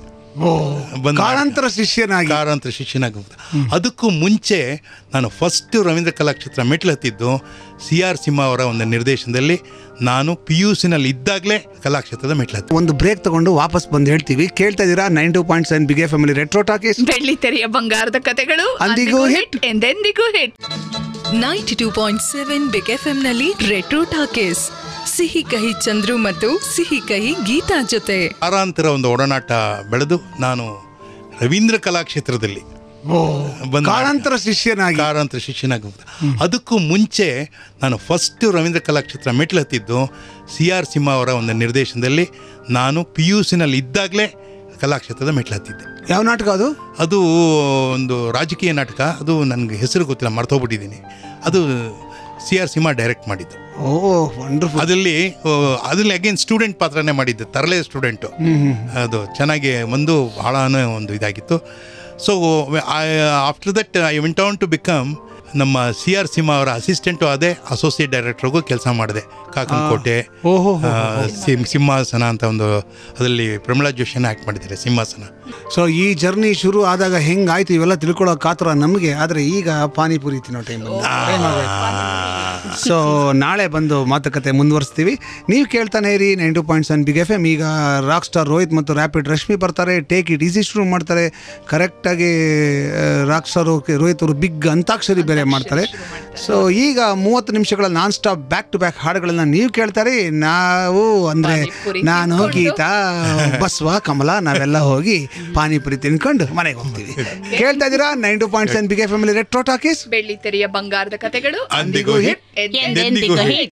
ಬಂದು ಕಾರಣಾಂತರ ಶಿಷ್ಯನಾಗಿ ಕಾರಾಂತರ ಶಿಷ್ಯನಾಗಿ ಹೋಗ್ದೆ. ಅದಕ್ಕೂ ಮುಂಚೆ ನಾನು ಫಸ್ಟ್ ರವೀಂದ್ರ ಕಲಾಕ್ಷೇತ್ರ ಮೆಟ್ಲು ಹತ್ತಿದ್ದು ಸಿ ಆರ್ ಸಿಂಹ ಅವರ ಒಂದು ನಿರ್ದೇಶನದಲ್ಲಿ ನಾನು ಪಿ ಯು ಸಿನಲ್ಲಿ ಇದ್ದಾಗಲೇ ಕಲಾಕ್ಷೇತ್ರದ ಮೆಟ್ಲು ಹತ್ತಿ ಒಂದು ಬ್ರೇಕ್ ತಗೊಂಡು ವಾಪಸ್ ಬಂದು ಹೇಳ್ತೀವಿ ಕೇಳ್ತಾ ಇದ್ದೀರಾ nine two point seven big family retro talkies ಬೆಳ್ಳಿ ತೆರೆಯ ಬಂಗಾರದ ಕತೆಗಳು ಅಂದಿಗೂ hit. ಎಂದೆಂದಿಗೂ hit ninety two point seven big F ನಲ್ಲಿ ರೆಟ್ರೋ ಟಾಕೀಸ್ ಸಿಹಿ ಕಹಿ ಚಂದ್ರು ಮತ್ತು ಸಿಹಿ ಕಹಿ ಗೀತಾ ಜೊತೆ ಕಾರಾಂತರ ಒಂದು ಒಡನಾಟ ಬೆಳೆದು ನಾನು ರವೀಂದ್ರ ಕಲಾಕ್ಷೇತ್ರದಲ್ಲಿ ಬಂದು ಕಾರಣಾಂತರ ಶಿಷ್ಯನಾಗಿ ಕಾರಾಂತರ ಶಿಷ್ಯನಾಗಿ ಹೋಗ್ದೆ. ಅದಕ್ಕೂ ಮುಂಚೆ ನಾನು ಫಸ್ಟ್ ರವೀಂದ್ರ ಕಲಾಕ್ಷೇತ್ರ ಮೆಟ್ಲು ಹತ್ತಿದ್ದು ಸಿ ಆರ್ ಸಿಂಹ ಅವರ ಒಂದು ನಿರ್ದೇಶನದಲ್ಲಿ ನಾನು ಪಿ ಯು ಸಿನಲ್ಲಿ ಇದ್ದಾಗಲೇ ಕಲಾಕ್ಷೇತ್ರದ ಮೆಟ್ಲು ಹತ್ತಿದ್ದೆ ಯಾವ ನಾಟಕ ಅದು ಅದು ಒಂದು ರಾಜಕೀಯ ನಾಟಕ ಅದು ನನಗೆ ಹೆಸರು ಗೊತ್ತಿಲ್ಲ ಮರ್ತೋಗ್ಬಿಟ್ಟಿದ್ದೀನಿ ಅದು ಸಿ ಆರ್ ಸಿಂಹ ಡೈರೆಕ್ಟ್ ಮಾಡಿದ್ದು ಓ ವಂಡರ್ಫುಲ್ ಅದರಲ್ಲಿ ಆ, ಅದರಲ್ಲಿ ಅಗೇನ್ ಸ್ಟೂಡೆಂಟ್ ಪಾತ್ರನೇ ಮಾಡಿದ್ದು ತರಲೆ ಸ್ಟೂಡೆಂಟು ಅದು ಚೆನ್ನಾಗಿ ಒಂದು ಬಹಳನೇ ಒಂದು ಇದಾಗಿತ್ತು so after that I went on to become ನಮ್ಮ ಸಿ ಆರ್ ಸಿಂಹ ಅವರ ಅಸಿಸ್ಟೆಂಟು ಅದೇ ಅಸೋಸಿಯೇಟ್ ಡೈರೆಕ್ಟ್ರಿಗೂ ಕೆಲಸ ಮಾಡಿದೆ ಕಾಕನಕೋಟೆ ಓಹೋ ಆ, ಸಿಂ- ಸಿಂಹಾಸನ ಅಂತ ಒಂದು ಅದರಲ್ಲಿ ಪ್ರಮಿಳಾ ಜೋಶಿನ ಆ್ಯಕ್ಟ್ ಮಾಡಿದ್ದಾರೆ ಸಿಂಹಾಸನ ಸೊ ಈ ಜರ್ನಿ ಶುರು ಆದಾಗ ಹೆಂಗಾಯ್ತು ಇವೆಲ್ಲ ತಿಳ್ಕೊಳ್ಳೋ ಕಾತರ ನಮಗೆ ಆದರೆ ಈಗ ಪಾನಿಪುರಿ ತಿನ್ನೋ ಟೈಮ್ ಸೊ ನಾಳೆ ಬಂದು ಮಾತುಕತೆ ಮುಂದುವರಿಸ್ತೀವಿ ನೀವು ಕೇಳ್ತಾನೆ ಇರಿ nine two point seven big F M ಈಗ ರಾಕ್ ಸ್ಟಾರ್ ರೋಹಿತ್ ಮತ್ತು ರ್ಯಾಪಿಡ್ ರಶ್ಮಿ ಬರ್ತಾರೆ ಟೇಕ್ ಇಟ್ ಈಸಿ ಶುರು ಮಾಡ್ತಾರೆ ಕರೆಕ್ಟಾಗಿ ರಾಕ್ ಸ್ಟಾರ್ ರೋಹಿತ್ ಅವರು ಬಿಗ್ ಅಂತಾಕ್ಷರಿ ಬೇರೆ ಮಾಡ್ತಾರೆ ಸೊ ಈಗ ಮೂವತ್ತು ನಿಮಿಷಗಳ non stop back to back ಹಾಡುಗಳನ್ನ ನೀವು ಕೇಳ್ತಾರೆ ನಾವು ಅಂದರೆ ಪಾನಿಪುರಿ ನಾನು ತಿನ್ಕೊಂಡು. ಗೀತಾ ಬಸವ ಕಮಲ ನಾವೆಲ್ಲ ಹೋಗಿ ಪಾನಿಪುರಿ ತಿನ್ಕೊಂಡು ಮನೆಗೆ ಹೋಗ್ತೀವಿ ಕೇಳ್ತಾ ಇದ್ದೀರಾ nine two point seven big family retro talkies ಬೆಳ್ಳಿ ತೆರೆಯ ಬಂಗಾರದ ಕತೆಗಳು ಅಂದಿಗೂ ಹಿಟ್ ಎಂದೆಂದಿಗೂ ಎಂದೆಂದಿಗೂ ಹಿಟ್